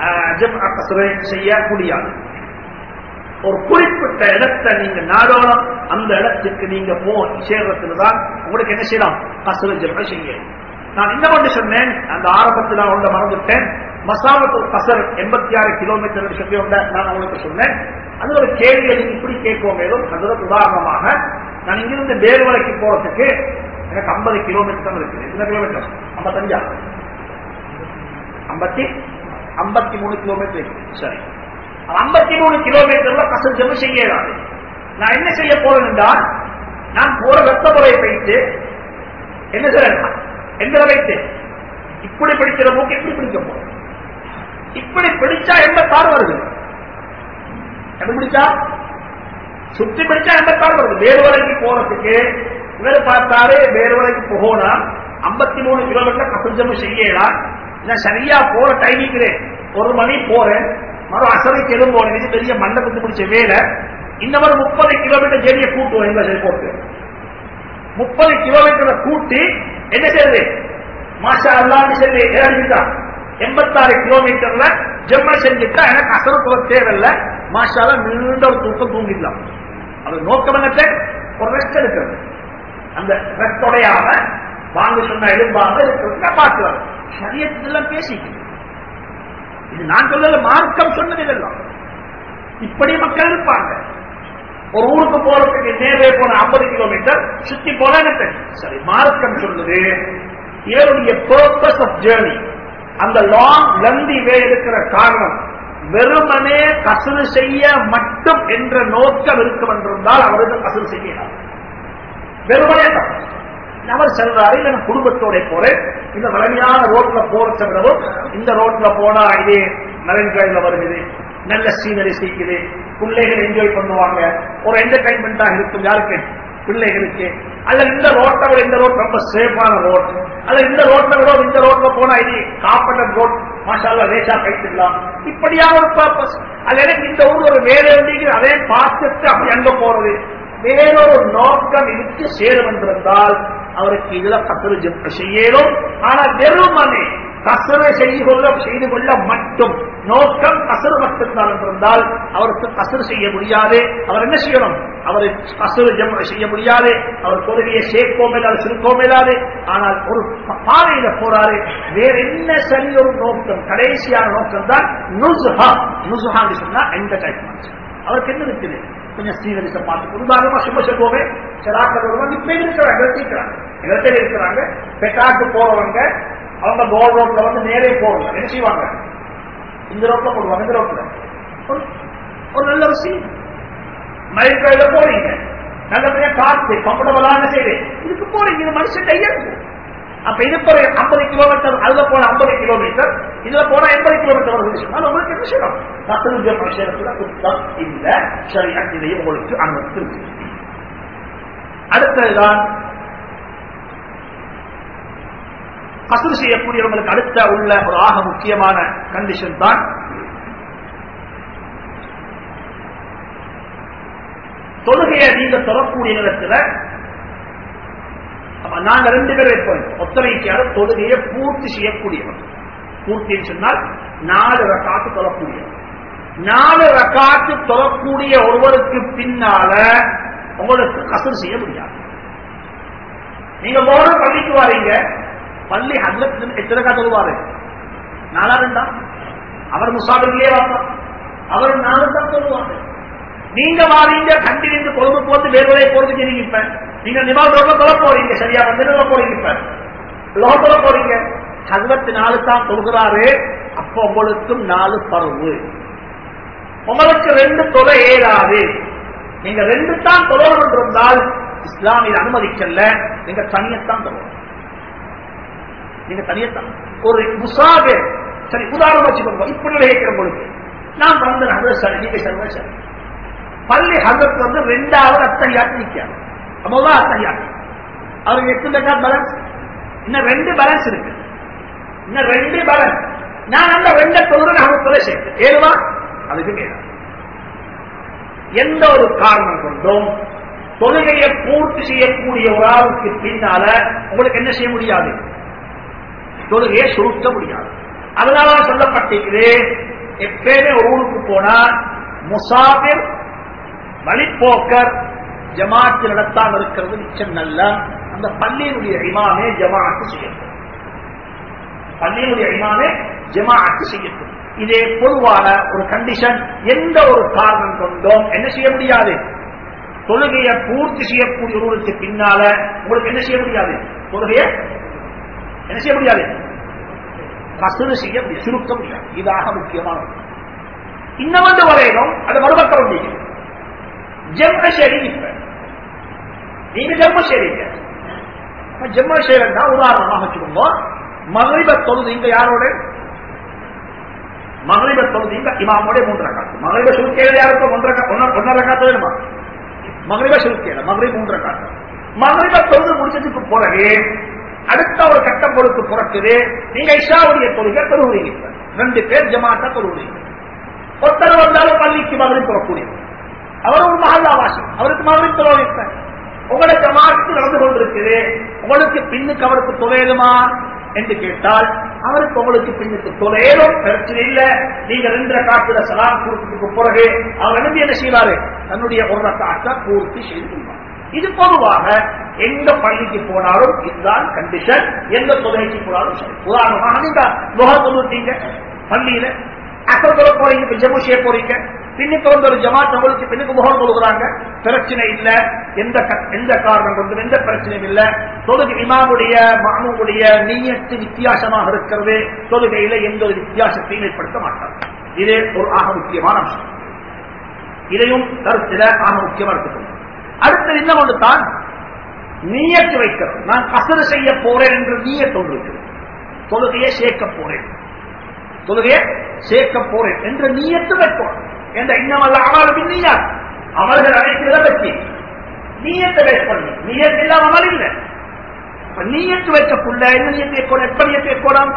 செய்ய முடியாது ஒரு குறிப்பிட்ட இடத்தை நீங்க நாடோളം அந்த இடத்துக்கு நீங்க போ சேர்றதுல தான் உங்களுக்கு என்ன செய்யலாம் கசரு ஜெப செய்ய நான் என்ன பண்ணி சொன்னேன் அந்த ஆரம்பத்தில் நான் உள்ள மறந்துட்டேன் மசாமத்து கசர் எண்பத்தி ஆறு கிலோமீட்டர் சொல்லி நான் உங்களுக்கு சொன்னேன் அது ஒரு கேள்வியை நீங்க இப்படி கேட்கும் மேலும் அது உதாரணமாக நான் இங்கிருந்து வேறுவலைக்கு போறதுக்கு எனக்கு ஐம்பது கிலோமீட்டர் தான் இருக்குது எத்தனை கிலோமீட்டர் ஐம்பத்தஞ்சா ஐம்பத்தி ஐம்பத்தி மூணு கிலோமீட்டர் சரி ஐம்பத்தி மூணு கிலோமீட்டர்ல கசல் ஜம்மு செய்யலாது நான் என்ன செய்ய போறேன் என்றால் நான் போற வெப்ப முறை போயிட்டு என்ன செய்யலாம் எந்த வைத்து இப்படி பிடிக்கிற மூக்கு எப்படி பிடிக்க போறோம் இப்படி பிடிச்சா எண்பத்தாறு வருது எப்படி பிடிச்சா சுத்தி பிடிச்சா எண்பத்தாறு வருது வேறு வரைக்கு போறதுக்கு இவர் பார்த்தாரு வேறு வரைக்கு போகணும் ஐம்பத்தி மூணு கிலோமீட்டர் கசஞ்சமு செய்யலாம் நான் சரியா போற டைமிங்கிறேன் ஒரு மணி போறேன் மறு அசலைக்கு எதுவும் போனேன் இது பெரிய மண்டபத்து பிடிச்ச வேலை இந்த மாதிரி முப்பது கிலோமீட்டர் ஜெடியை கூட்டுவோம் எங்க சரி போட்டு முப்பது கிலோமீட்டரை கூட்டி என்ன செய்யுது மாஷா அல்லான்னு சொல்லி ஏறிட்டான் எண்பத்தாறு கிலோமீட்டர்ல ஜெம்ம செஞ்சுட்டா எனக்கு அசரு போக தேவையில்லை மாஷால நீண்ட ஒரு தூக்கம் தூங்கிடலாம் அது நோக்கம் என்னத்தை ஒரு ரெஸ்ட் எடுக்கிறது அந்த ரெஸ்ட் உடையாம வாங்க சொன்ன எழும்பாம இருக்கிறது பார்க்கலாம் சரியத்தெல்லாம் பேசிக்கணும் இது நான் சொல்லல மார்க்கம் சொன்னது இதெல்லாம் இப்படி மக்கள் இருப்பாங்க ஒரு ஊருக்கு போறதுக்கு நேரே போன ஐம்பது கிலோமீட்டர் சுத்தி போன எனக்கு சரி மார்க்கம் சொல்லுது இவருடைய பர்பஸ் ஆஃப் ஜேர்னி அந்த லாங் லந்தி வே இருக்கிற காரணம் வெறுமனே கசரு செய்ய மட்டும் என்ற நோக்கம் இருக்கும் என்றிருந்தால் அவருக்கு கசரு செய்யலாம் வெறுமனே தான் அவர் செல்றாரு இல்ல நான் குடும்பத்தோட போறேன் இந்த வலிமையான ரோட்ல போறத விடவும் இந்த ரோட்ல போனா இது நலன் கையில வருகிறது நல்ல சீனரி செய்யுது பிள்ளைகள் என்ஜாய் பண்ணுவாங்க ஒரு என்டர்டைன்மெண்டா இருக்கும் யாருக்கு பிள்ளைகளுக்கு அல்ல இந்த ரோட்டை விட இந்த ரோட் ரொம்ப சேஃபான ரோட் அல்ல இந்த ரோட்ல விட இந்த ரோட்ல போனா இது காப்பட்டட் ரோட் மாஷால ரேஷா கைத்துக்கலாம் இப்படியான ஒரு பர்பஸ் அல்ல எனக்கு இந்த ஊர் ஒரு வேலை வந்து அதே பார்த்துட்டு அப்படி அங்க போறது வேறொரு நோக்கம் இதுக்கு சேரும் என்றிருந்தால் அவருக்கு இதுல கசரு ஜெப செய்யலும் ஆனா வெறுமனே கசரை செய்து கொள்ள செய்து கொள்ள மட்டும் நோக்கம் கசரு மட்டும்தான் என்றிருந்தால் அவருக்கு கசரு செய்ய முடியாது அவர் என்ன செய்யணும் அவர் கசரு ஜெப செய்ய முடியாது அவர் கொள்கையை சேர்க்கோம் இல்லாது சிறுக்கோம் இல்லாது ஆனால் ஒரு பாதையில போறாரு வேற என்ன சரி ஒரு நோக்கம் கடைசியான நோக்கம் தான் நுசுஹா நுசுஹான்னு சொன்னா என்டர்டைன்மெண்ட் அவருக்கு என்ன இருக்குது கொஞ்சம் ஸ்ரீநரிச பார்த்து உதாரணமா சும்மா சொல்லுவோமே சிலாக்கள் வருவாங்க இப்ப இருக்கிறாங்க இருக்கிறாங்க இடத்துல இருக்கிறாங்க பெட்டாக்கு போறவங்க அவங்க கோல் ரோட்ல வந்து நேரே போவாங்க என்ன செய்வாங்க இந்த ரோட்ல போடுவாங்க இந்த ரோட்ல ஒரு- ஒரு நல்ல விஷயம் மயில்காயில போறீங்க நல்லபடியா காத்து கம்ஃபர்டபுளான செய்து இதுக்கு போறீங்க இது மனுஷன் இயல்பு அப்ப இது போற ஐம்பது கிலோமீட்டர் அதுல போன ஐம்பது கிலோமீட்டர் இதுல போனா எண்பது கிலோமீட்டர் வருது சொன்னால் உங்களுக்கு என்ன செய்யணும் தத்துவ விஷயத்துல குற்றம் இல்ல சரியா இதையும் உங்களுக்கு அனுமதி அடுத்ததுதான் கசுறு செய்யக்கூடியவங்களுக்கு அடுத்த உள்ள ஒரு ஆக முக்கியமான கண்டிஷன் தான் தொழுகையை நீங்க தொடரக்கூடிய நேரத்தில் அப்ப நாங்க ரெண்டு பேரும் இருப்போம் ஒத்தனைக்காக தொழுகையை பூர்த்தி செய்யக்கூடியவர் பூர்த்தின்னு சொன்னால் நாலு ரக்காத்து தொழக்கூடியவர் நாலு ரக்காத்து தொழக்கூடிய ஒருவருக்கு பின்னால உங்களுக்கு கசர் செய்ய முடியாது நீங்க போன பள்ளிக்கு வாரீங்க பள்ளி ஹஜ்ரத் எத்தனை ரக்கா தொழுவாரு நாலா ரெண்டா அவர் முசாபிலே வாப்பா அவர் நாலு தான் சொல்லுவாங்க நீங்க வாரீங்க கண்டினிந்து கொழும்பு போட்டு வேறுவரை போறதுக்கு நீங்க இப்ப நீங்க நிமால் ரோட்ல தொலை போறீங்க சரியா வந்து தொலை போறீங்க இப்ப லோகத்துல போறீங்க ஹஸ்பத்து நாலு தான் தொழுகிறாரு அப்ப உங்களுக்கும் நாலு பருவு உங்களுக்கு ரெண்டு தொலை ஏறாது நீங்க ரெண்டு தான் தொழணும் இருந்தால் இஸ்லாமிய அனுமதிக்கல நீங்க தனியத்தான் தொழணும் நீங்க தனியத்தான் ஒரு முசாபிர் சரி உதாரணம் வச்சுக்கோங்க இப்படி கேட்கிற உங்களுக்கு நான் வந்து ஹசரத் சரி நீங்க சொல்ற சரி பள்ளி ஹசரத் வந்து ரெண்டாவது அத்தகையாட்டு நிற்காரு நம்மதான் அத்தகையாட்டு அவருக்கு எட்டு லட்சம் பேலன்ஸ் இன்னும் ரெண்டு பேலன்ஸ் இருக்கு இன்னும் ரெண்டு பேலன்ஸ் நான் அந்த ரெண்ட தொழில் ஹசரத்துல சேர்த்து ஏழுவா அதுக்கு மேல எந்த ஒரு காரணம் கொண்டும் தொழுகையை பூர்த்தி செய்யக்கூடிய ஒரு ஆளுக்கு பின்னால உங்களுக்கு என்ன செய்ய முடியாது தொழுகையை சுருக்க முடியாது அதனால சொல்லப்பட்டிருக்குது எப்பயுமே ஒரு ஊருக்கு போனா முசாபிர் வழிப்போக்கர் ஜமாத்து நடத்தாம இருக்கிறது மிச்சம் நல்ல அந்த பள்ளியினுடைய இமாமே ஜமாத்து செய்யட்டும் பள்ளியினுடைய இமாமே ஜமாத்து செய்யட்டும் இதே பொதுவான ஒரு கண்டிஷன் எந்த ஒரு காரணம் கொண்டும் என்ன செய்ய முடியாது தொழுகையை பூர்த்தி செய்யக்கூடிய ஒருவருக்கு பின்னால உங்களுக்கு என்ன செய்ய முடியாது தொழுகையை என்ன செய்ய முடியாது கசுறு செய்ய முடியாது சுருக்க முடியாது இதாக முக்கியமானது இன்னும் வந்து வரையணும் அது மறுபக்கம் நீங்க ஜெம்ம சரி இப்ப நீங்க ஜெம்ம சரிங்க ஜெம்ம சேரன்னா உதாரணமாக வச்சுக்கோங்க மகிழ்வ தொழுது இங்க யாரோட மகிழ்வ தொழுது இங்க இமாமோட மூன்று ரக்காத்து மகிழ்வ சுருக்கையில யாருக்கும் ஒன்றரை ஒன்றரை ரக்காத்து வேணுமா மகிழ்வ சுருக்கையில மகிழ் மூன்று ரக்காத்து மகிழ்வ தொழுது முடிச்சதுக்கு பிறகு அடுத்த ஒரு கட்டம் பொறுத்து பிறக்குது நீங்க இஷாவுடைய தொழுகை தொழுகிறீங்க ரெண்டு பேர் ஜமாத்தா தொழுகிறீங்க ஒருத்தர் வந்தாலும் பள்ளிக்கு மகளிர் தொழக்கூடிய அவர் ஒரு மகல்லாவாசி அவருக்கு மகளிர் தொழில் உங்களை ஜமாத்து நடந்து கொண்டிருக்குது உங்களுக்கு பின்னுக்கு அவருக்கு தொலையுமா என்று கேட்டால் அவருக்கு உங்களுக்கு பின்னுக்கு தொலையிலும் பிரச்சனை இல்ல நீங்க ரெண்டு காட்டுல சலாம் கொடுத்ததுக்கு பிறகு அவர் எழுந்து என்ன செய்வாரு தன்னுடைய ஒரு காட்டை பூர்த்தி செய்து கொள்வார் இது பொதுவாக எந்த பள்ளிக்கு போனாலும் இதுதான் கண்டிஷன் எந்த தொகைக்கு போனாலும் சரி உதாரணமாக நீங்க முக தொழுத்தீங்க பள்ளியில அசல் தொலை போறீங்க இப்ப ஜம்மு செய்ய போறீங்க பின்னுக்கு வந்து ஒரு ஜமாத் உங்களுக்கு பின்னுக்கு முகம் தொழுகிறாங்க பிரச்சனை இல்ல எந்த க- எந்த காரணம் கொண்டும் எந்த பிரச்சனையும் இல்ல தொழுகை இமாமுடைய மாமுடைய நீயத்து வித்தியாசமாக இருக்கிறது தொழுகையில எந்த ஒரு வித்தியாசத்தையும் ஏற்படுத்த மாட்டார் இது ஒரு ஆக முக்கியமான அம்சம் இதையும் கருத்துல ஆக முக்கியமா எடுத்துக்கணும் அடுத்தது என்ன ஒன்று தான் நீயத்து வைக்கிறது நான் கசரு செய்ய போறேன் என்று நீயத் ஒன்று இருக்கிறது தொழுகையை சேர்க்க போறேன் தொழுகையை சேர்க்க போறேன் என்ற நீயத்து வைப்போம் என்ற இன்னமல்ல அமலும் நீயா அமல்கள் அனைத்து பற்றி நீயத்தை வைக்க பண்ணி நீயத்து இல்லாம அமல் இல்லை அப்ப நீயத்து வைக்கக்குள்ள என்ன நீயத்து வைக்கணும் எப்ப நீயத்து வைக்கணும்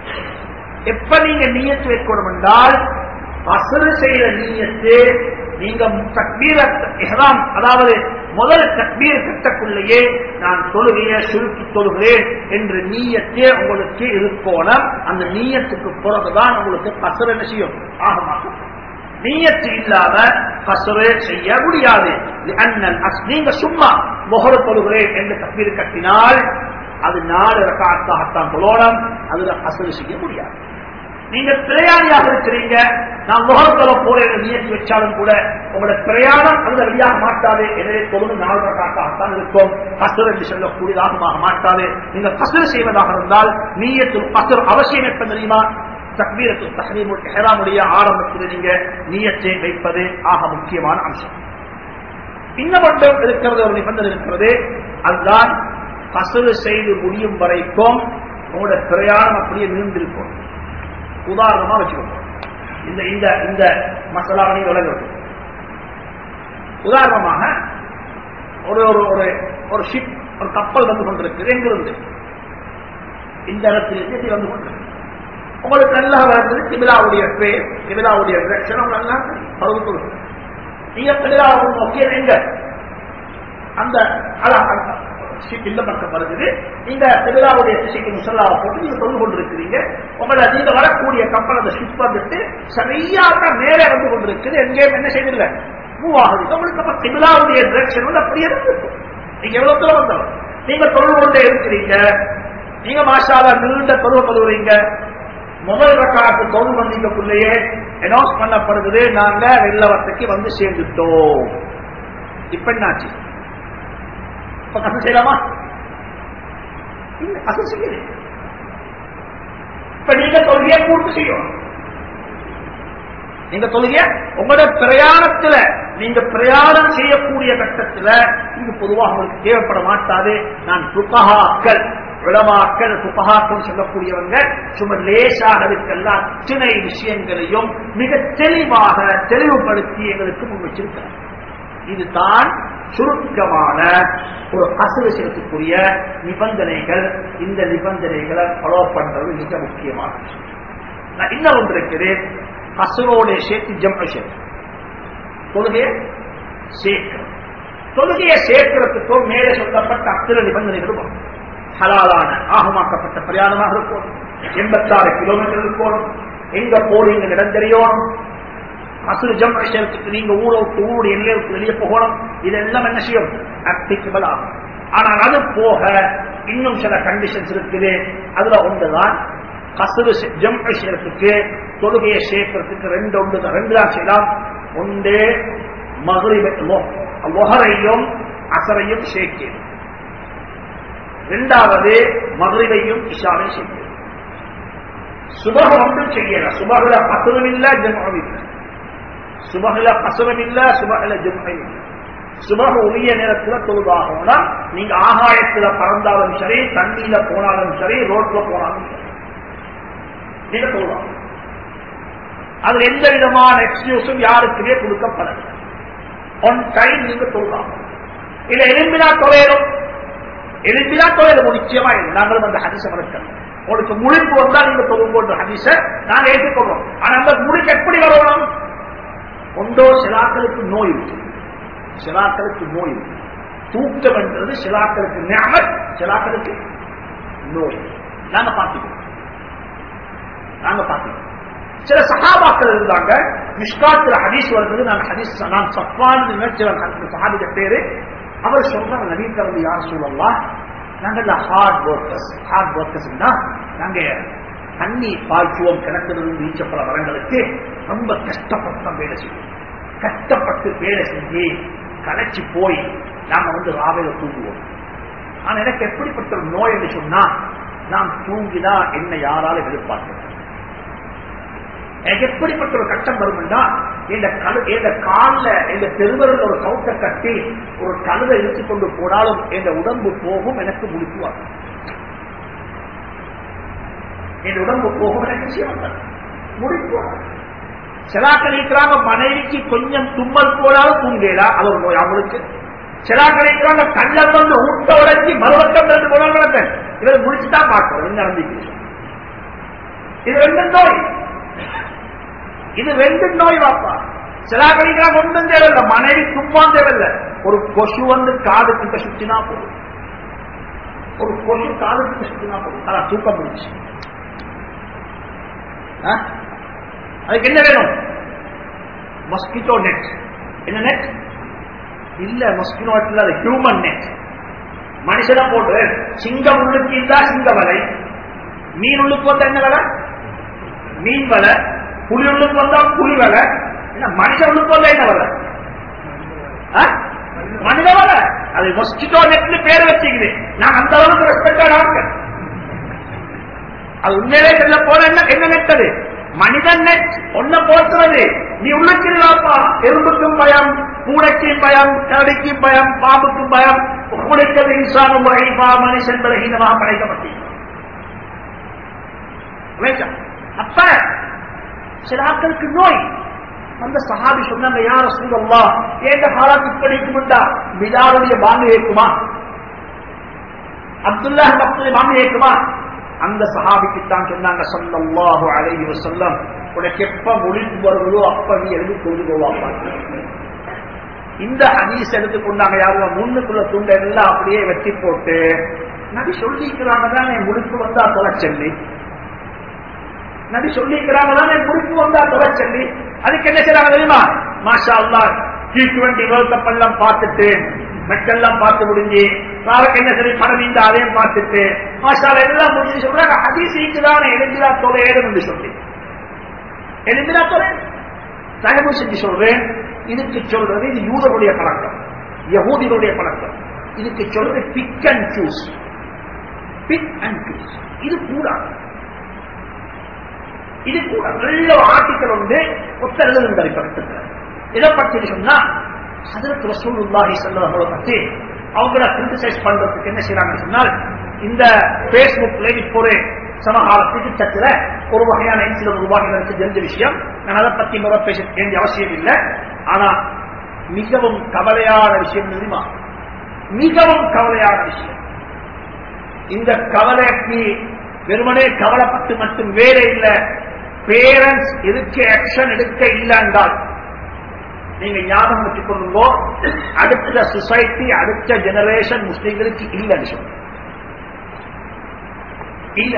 எப்ப நீங்க நீயத்து வைக்கணும் என்றால் அசரு செய்யற நீயத்து நீங்க தக்பீர இஹ்ராம் அதாவது முதல் தக்பீர் கட்டக்குள்ளேயே நான் தொழுகையை சுருக்கி தொழுகிறேன் என்று நீயத்தே உங்களுக்கு இருக்கோணும் அந்த நீயத்துக்கு பிறகுதான் உங்களுக்கு கசர் என்ன செய்யும் ஆகமாகும் நீயத்து இல்லாம கசரு செய்ய முடியாது அண்ணன் நீங்க சும்மா முகர தொழுகிறேன் என்று தக்பீர் கட்டினால் அது நாலு ரக்காத்தாகத்தான் தொழோடம் அதுல கசரு செய்ய முடியாது நீங்க பிரயாணியாக இருக்கிறீங்க நான் முகத்துல போறேன் நியத்தி வச்சாலும் கூட உங்களோட பிரயாணம் அதுல வெளியாக மாட்டாது எனவே தொழுது நாலு ரக்காத்தாகத்தான் இருக்கும் கசர் என்று சொல்லக்கூடியதாக மாட்டாது நீங்க கசர் செய்வதாக இருந்தால் நீயத்தில் கசர் அவசியம் எப்ப தெரியுமா தக்பீரத்து தஹ்ரீமுல் இஹ்ராமுடைய ஆரம்பத்தில் நீங்க நியத்தை வைப்பது ஆக முக்கியமான அம்சம் இன்னும் ஒன்றும் இருக்கிறது ஒரு நிபந்தனை இருக்கிறது அதுதான் கசரு செய்து முடியும் வரைக்கும் உங்களோட பிரயாணம் அப்படியே நீண்டிருக்கும் உதாரணமா வச்சுக்கோங்க இந்த இந்த இந்த மசாலாவை நீங்க விளங்குறது உதாரணமாக ஒரு ஒரு ஒரு ஒரு ஷிப் ஒரு கப்பல் வந்து கொண்டிருக்கு எங்கிருந்து இந்த இடத்திலிருந்து இது வந்து கொண்டிருக்கு உங்களுக்கு நல்லா வருது கிபிலாவுடைய பேர் கிபிலாவுடைய direction உங்களுக்கு நல்லா பருவு கொடுக்கும் நீங்க கிபிலாவை நோக்கிய எங்க அந்த அதான் அந்த ஷிப் இந்த பக்கம் வருது நீங்க கிபிலாவுடைய திசைக்கு முசல்லாவை போட்டு நீங்க தொழில் கொண்டிருக்கிறீங்க உங்களை நீங்க வரக்கூடிய கப்பல் அந்த ஷிப் வந்துட்டு சரியாக மேலே வந்து கொண்டிருக்குது எங்கேயும் என்ன செய்தில்லை மூவ் ஆகுது உங்களுக்கு அப்ப கிபிலாவுடைய டிரெக்ஷன் வந்து அப்படியே இருக்கும் நீங்க எவ்வளவு தூரம் வந்தோம் நீங்க தொழில் கொண்டே இருக்கிறீங்க நீங்க மாஷால நீண்ட தொழுவ தொழுகிறீங்க முதல் ரக்காத்து தொழில் வந்தீங்கக்குள்ளேயே அனௌன்ஸ் பண்ணப்படுகிறது நாங்க வெள்ளவத்துக்கு வந்து சேர்ந்துட்டோம் இப்ப என்னாச்சு இப்ப கசம் செய்யலாமா இல்ல கசம் செய்யுது இப்ப நீங்க தொழுகையை பூர்த்தி செய்யணும் நீங்க தொழுகைய உங்களோட பிரயாணத்துல நீங்க பிரயாணம் செய்யக்கூடிய கட்டத்துல இது பொதுவாக உங்களுக்கு தேவைப்பட மாட்டாது நான் புகஹாக்கள் விளமாக்கள் புகஹாக்கள் சொல்லக்கூடியவங்க சும்மா லேசாக இருக்கலாம் அத்தனை விஷயங்களையும் மிக தெளிவாக தெளிவுபடுத்தி எங்களுக்கு முன் வச்சிருக்கிறார் இதுதான் சுருக்கமான ஒரு அசு விஷயத்துக்குரிய நிபந்தனைகள் இந்த நிபந்தனைகளை ஃபாலோ பண்றது மிக முக்கியமான விஷயம் நான் இன்னும் ஒன்று இருக்கிறேன் அசுரோட சேர்த்து ஜம் சேர்த்து தொழுகையை சேர்க்கிறோம் தொழுகையை சேர்க்கிறதுக்கும் மேலே சொல்லப்பட்ட அத்தனை நிபந்தனைகளும் வரும். ஹலாலான ஆகமாக்கப்பட்ட பிரயாணமாக இருக்கும் எண்பத்தாறு கிலோமீட்டர் இருக்கும் எங்க போறீங்க இடம் தெரியணும் அசுர ஜம் சேர்த்துக்கு நீங்க ஊரை விட்டு ஊருடைய எல்லையை விட்டு வெளியே போகணும் இதெல்லாம் என்ன செய்யும் அப்ளிகபிள் ஆகும் ஆனால் அது போக இன்னும் சில கண்டிஷன்ஸ் இருக்குது அதுல ஒன்றுதான் கசுறு ஜம் செய்யறதுக்கு தொழுகையை சேர்க்கறதுக்கு ரெண்டு ஒன்று தான் ரெண்டு தான் செய்யலாம் ஒன்று மகரிப லொஹரையும் அசரையும் சேர்க்கிறது இரண்டாவது மகரிபையும் இஷாவை செய்கிறது சுபக ஒன்றும் செய்யல சுபகுல அசுரம் இல்ல ஜம்மும் இல்ல சுபகுல அசுரம் இல்ல சுபகுல ஜம்மும் இல்ல சுபக உரிய நேரத்துல தொழுதாகணும்னா நீங்க ஆகாயத்துல பறந்தாலும் சரி தண்ணியில போனாலும் சரி ரோட்ல போனாலும் சரி நீங்க தொழுதாகும் அதுல எந்த விதமான எக்ஸ்கியூஸும் யாருக்குமே கொடுக்கப்படல ஒன் டைம் நீங்க தொழுதாகும் இல்ல எலும்பினா தொலையிலும் எலும்பினா தொலையிலும் நிச்சயமா இல்லை நாங்களும் அந்த ஹதிச மறுக்கிறோம் உங்களுக்கு முழிப்பு வந்தா நீங்க தொழும்போன்ற ஹதிச நாங்க ஏற்றுக்கொள்றோம் ஆனா அந்த முழிப்பு எப்படி வரணும் ஒன்றோ சிலாக்களுக்கு நோய் இருக்கு சிலாக்களுக்கு நோய் இருக்கு தூக்கம் என்றது சிலாக்களுக்கு ஞாபகம் சிலாக்களுக்கு நோய் நாங்க பார்த்துக்கோம் நாங்க பார்த்துக்கோம் சில சகாபாக்கள் இருந்தாங்க மிஷ்காத்துல ஹதீஸ் வருது நான் ஹதீஸ் நான் சப்பான்னு நினைச்சவன் சஹாபிக பேரு அவர் சொல்றாங்க நவீன வந்து யார் சொல்லலாம் நாங்கள் ஹார்ட் ஒர்க்கர்ஸ் ஹார்ட் ஒர்க்கர்ஸ் நாங்க தண்ணி பாய்ச்சுவோம் கிணத்திலிருந்து ஈச்சப்பட வரங்களுக்கு ரொம்ப கஷ்டப்பட்டு தான் வேலை செய்வோம் கஷ்டப்பட்டு வேலை செஞ்சு களைச்சு போய் நாங்க வந்து ராவையில தூங்குவோம் ஆனா எனக்கு எப்படிப்பட்ட ஒரு நோய் என்று சொன்னா நான் தூங்கினா என்ன யாராலும் எதிர்பார்க்கிறேன் எனக்கு எப்படிப்பட்ட ஒரு கஷ்டம் வரும்னா இந்த கழு இந்த காலில் இந்த பெருவரில் ஒரு கவுட்டை கட்டி ஒரு கழுதை இழுத்து கொண்டு போனாலும் இந்த உடம்பு போகும் எனக்கு முடிக்குவார் என் உடம்பு போகும் எனக்கு செய்வாங்க முடிக்குவார் சிலாக்கள் இருக்கிறாங்க மனைவிக்கு கொஞ்சம் தும்மல் போனாலும் தூங்கலா அது ஒரு நோய் அவங்களுக்கு சிலாக்கள் இருக்கிறாங்க கண்ணம் வந்து ஊட்ட உடச்சி மறுபக்கம் ரெண்டு போனாலும் நடக்க இவர் முடிச்சுதான் பார்க்கணும் என்ன நடந்துச்சு இது ரெண்டு நோய் இது ரெண்டு நோய் வாப்பா சிலாக்களிக்கிறாங்க ஒன்றும் தேவையில்லை மனைவி தும்பான் தேவையில்லை ஒரு கொசு வந்து காது கிட்ட சுத்தினா போதும் ஒரு கொசு காது கிட்ட சுத்தினா போதும் அதான் தூக்கம் முடிச்சு அதுக்கு என்ன வேணும் மஸ்கிட்டோ நெட் என்ன நெட் இல்ல மஸ்கிட்டோ நெட் இல்ல அது ஹியூமன் நெட் மனுஷனா போட்டு சிங்கம் உள்ளுக்கு இருந்தா சிங்க வலை மீன் உள்ளுக்கு வந்தா என்ன வலை மீன் வலை புலி உள்ளுக்கு வந்தா புலி வலை என்ன மனித உள்ளுக்கு வந்தா என்ன வலை மனித வலை அது மஸ்கிட்டோ நெட்னு பேர் வச்சுக்குது நான் அந்த அளவுக்கு ரெஸ்பெக்டட் ஆக அது உண்மையிலே சொல்ல போன என்ன என்ன நெட் அது மனிதன் ஒன்ன போற்றுறது நீ உள்ளிருக்காப்பா எறும்புக்கும் பயம் பூனைக்கும் பயம் கரடிக்கும் பயம் பாம்புக்கும் பயம் உங்களுக்கிறது இன்சானும் வகைப்பா மனுஷன் பலகீனமாக படைக்கப்பட்டீங்க அப்ப சில ஆட்களுக்கு நோய் அந்த சஹாபி சொன்னாங்க யார சூழல்லா ஏந்த காலம் இப்படிக்கும்டா பிலாருடைய பாங்கு ஏற்குமா அப்துல்லா மக்களுடைய பாங்கு ஏற்குமா அந்த சஹாபிக்கு தான் சொன்னாங்க சொல்லல்லாஹு அலைஹி வஸல்லம் உனக்கு எப்ப முடிப்பு வருவதோ அப்ப நீ எழுதி கொண்டு போவாப்பா இந்த ஹதீஸ் எடுத்துக்கொண்டாங்க யாரும் முன்னுக்குள்ள துண்ட எல்லாம் அப்படியே வெட்டி போட்டு நபி சொல்லிக்கிறாங்க தானே முடிப்பு வந்தா தொலை சொல்லி நபி சொல்லிக்கிறாங்க தானே முடிப்பு வந்தா தொலை சொல்லி அதுக்கு என்ன செய்றாங்க தெரியுமா மாஷா அல்லா டி டுவெண்டி வேர்ல்ட் கப் எல்லாம் பார்த்துட்டு மெட்டெல்லாம் பார்த்து முடிஞ்சு நாளைக்கு என்ன சரி படம் இந்த அதையும் பார்த்துட்டு மாஷால எல்லாம் முடிஞ்சு சொல்றாங்க ஹதீஸ் தானே எழுந்திரா தொலையேடும் என்று சொல்லி எழுந்திரா தொலை தயவு செஞ்சு சொல்றேன் இதுக்கு சொல்றது இது யூதருடைய பழக்கம் யகூதிகளுடைய பழக்கம் இதுக்கு சொல்றது pick and choose pick and choose இது கூடாது இது கூட நல்ல ஆர்டிக்கல் உண்டு புத்தகங்கள் இந்த பக்கத்துல இதை பற்றி சொன்னா அதற்கு ரசூலுல்லாஹி ஸல்லல்லாஹு பற்றி அவங்கள கிரிட்டிசைஸ் பண்றதுக்கு என்ன செய்யறாங்கன்னு சொன்னால் இந்த பேஸ்புக்ல இப்போ ஒரு சமகால திட்டத்துல ஒரு வகையான இன்சிடென்ட் உருவாகிறது தெரிஞ்ச விஷயம் நான் அதை பத்தி முறை பேச வேண்டிய அவசியம் இல்லை ஆனா மிகவும் கவலையான விஷயம் தெரியுமா மிகவும் கவலையான விஷயம் இந்த கவலைக்கு வெறுமனே கவலைப்பட்டு மட்டும் வேலை இல்லை பேரண்ட்ஸ் இதுக்கு ஆக்ஷன் எடுக்க இல்லை என்றால் நீங்க ஞாபகம் வச்சுக் கொள்ளுங்கோ அடுத்த சொசைட்டி அடுத்த ஜெனரேஷன் முஸ்லீம்களுக்கு இல்லைன்னு சொல்லுங்க இல்லை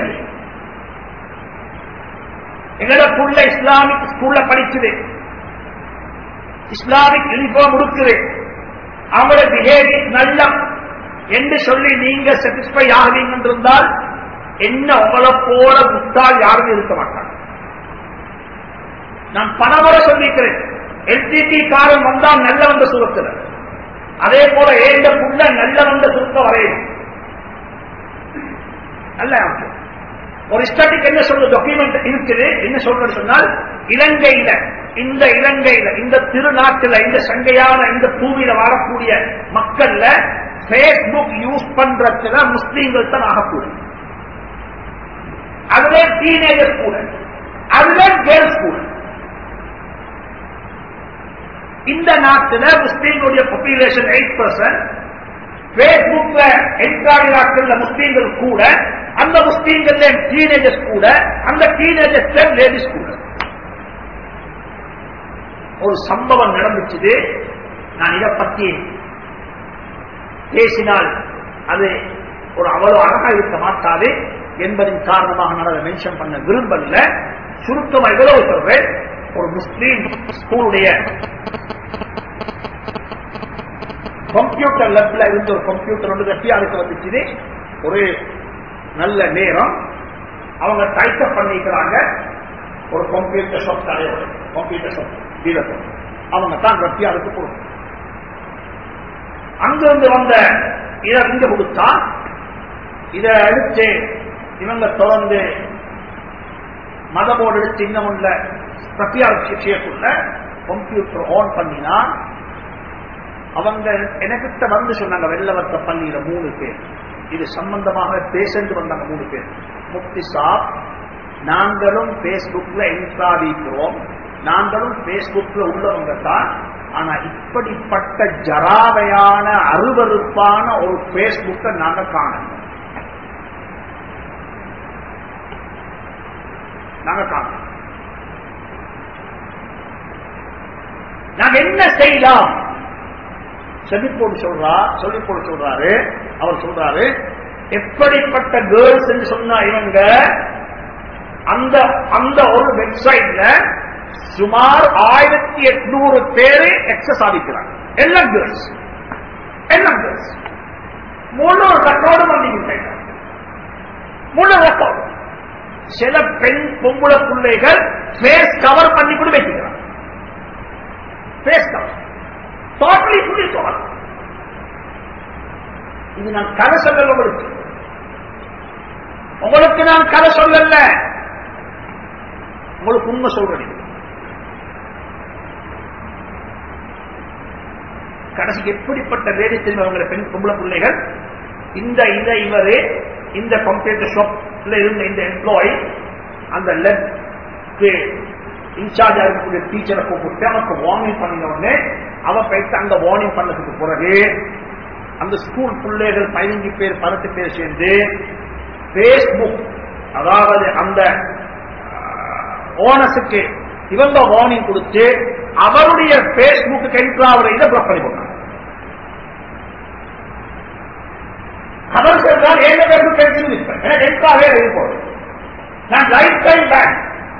எங்களோட புள்ள இஸ்லாமிக் ஸ்கூல்ல படிக்குது இஸ்லாமிக் யூனிஃபார்ம் உடுக்குது அவங்களோட பிஹேவியர் நல்ல என்று சொல்லி நீங்க சாட்டிஸ்பை ஆகுவீங்க இருந்தால் என்ன உங்களை போல முட்டால் யாரும் இருக்க மாட்டாங்க நான் பணமுறை சொல்லிக்கிறேன் எல்டிடி காரம் வந்தால் நல்ல வந்த சுரத்தில் அதே போல ஏந்த புள்ள நல்ல வந்த சுருக்க வரையும் நல்ல அமைச்சர் ஒரு ஸ்டாட்டிக் என்ன சொல்ற டாக்குமெண்ட் இருக்குது என்ன சொல்றது சொன்னால் இலங்கையில இந்த இலங்கையில இந்த திருநாட்டில இந்த சங்கையான இந்த பூமியில வாழக்கூடிய மக்கள்ல பேஸ்புக் யூஸ் பண்றதுல முஸ்லீம்கள் தான் ஆகக்கூடும் அதுவே டீனேஜர் கூட அதுவே கேர்ள்ஸ் கூட இந்த நாட்டில் முஸ்லீம்களுடைய பாப்புலேஷன் எயிட் பர்சன்ட் பேஸ்புக்ல என்காரி நாட்கள்ல முஸ்லீம்கள் கூட அந்த முஸ்லீம்கள் டீனேஜர்ஸ் கூட அந்த டீனேஜர்ஸ் லேடிஸ் கூட ஒரு சம்பவம் நடந்துச்சு நான் இதை பத்தி பேசினால் அது ஒரு அவ்வளவு அழகா இருக்க மாட்டாது என்பதன் காரணமாக நான் அதை மென்ஷன் பண்ண விரும்பல சுருக்கமா இவ்வளவு சொல்றேன் ஒரு முஸ்லீம் ஸ்கூலுடைய கம்ப்யூட்டர் லெப்ல இருந்த ஒரு கம்ப்யூட்டர் வந்து ரெட்டியாருக்கு வந்துச்சு ஒரு நல்ல நேரம் அவங்க டைப் பண்ணிக்கிறாங்க ஒரு கம்ப்யூட்டர் ஷாப் தலைவர் கம்ப்யூட்டர் ஷாப் டீலர் அவங்க தான் ரத்தியாருக்கு கொடுக்கும் அங்கிருந்து வந்த இதை இங்க கொடுத்தா இதை எடுத்து இவங்க தொடர்ந்து மதபோர்டு எடுத்து இன்னும் உள்ள ரத்தியாருக்கு செய்யக்குள்ள கம்ப்யூட்டர் ஆன் பண்ணினா அவங்க எனக்கிட்ட வந்து சொன்னாங்க வெள்ளவத்த பள்ளியில மூணு பேர் இது சம்பந்தமாக பேசண்டு வந்தாங்க மூணு பேர் முக்தி சாப் நாங்களும் பேஸ்புக்ல இன்ஸ்டாடிக்கிறோம் நாங்களும் பேஸ்புக்ல உள்ளவங்க தான் ஆனா இப்படிப்பட்ட ஜராவையான அருவறுப்பான ஒரு பேஸ்புக்கை நாங்க காணல நாங்க காணல நாங்க என்ன செய்யலாம் செவிப்போடு சொல்றா சொல்லிப்போடு சொல்றாரு அவர் சொல்றாரு எப்படிப்பட்ட கேர்ள்ஸ் சொன்னா இவங்க அந்த அந்த ஒரு வெப்சைட்ல சுமார் ஆயிரத்தி எட்நூறு பேரு எக்ஸஸ் ஆதிக்கிறாங்க எல்லாம் கேர்ள்ஸ் எல்லாம் கேர்ள்ஸ் முழு ரெக்கார்டு வந்தீங்க முழு ரெக்கார்டு சில பெண் பொம்புள பிள்ளைகள் ஃபேஸ் கவர் பண்ணி கூட வைக்கிறாங்க ஃபேஸ் கவர் டோட்டலி புள்ளி சொல்லலாம் இது நான் கதை சொல்லல உங்களுக்கு உங்களுக்கு நான் கதை சொல்லல உங்களுக்கு உண்மை சொல்றேன் கடைசிக்கு எப்படிப்பட்ட வேலை தெரியும் அவங்கள பெண் பொம்பளை பிள்ளைகள் இந்த இதை இவரு இந்த கம்ப்யூட்டர் ஷாப்ல இருந்த இந்த எம்ப்ளாயி அந்த லெப்க்கு இன்சார்ஜா இருக்கக்கூடிய டீச்சரை கூப்பிட்டு அவனுக்கு வார்னிங் பண்ணின உடனே அவன் போயிட்டு அங்க வார்னிங் பண்ணதுக்கு பிறகு அந்த ஸ்கூல் பிள்ளைகள் பதினஞ்சு பேர் பதினெட்டு பேர் சேர்ந்து பேஸ்புக் அதாவது அந்த ஓனஸுக்கு இவங்க வார்னிங் கொடுத்து அவருடைய பேஸ்புக்கு என்ட்ரா அவரை இதை பிளாக் பண்ணி போட்டாங்க அவர் சொல்றார் ஏழு பேருக்கு கேட்டு நிற்பேன் எனக்கு என்ட்ராவே எழுதி போடுறேன் நான் லைஃப் டைம் பேன்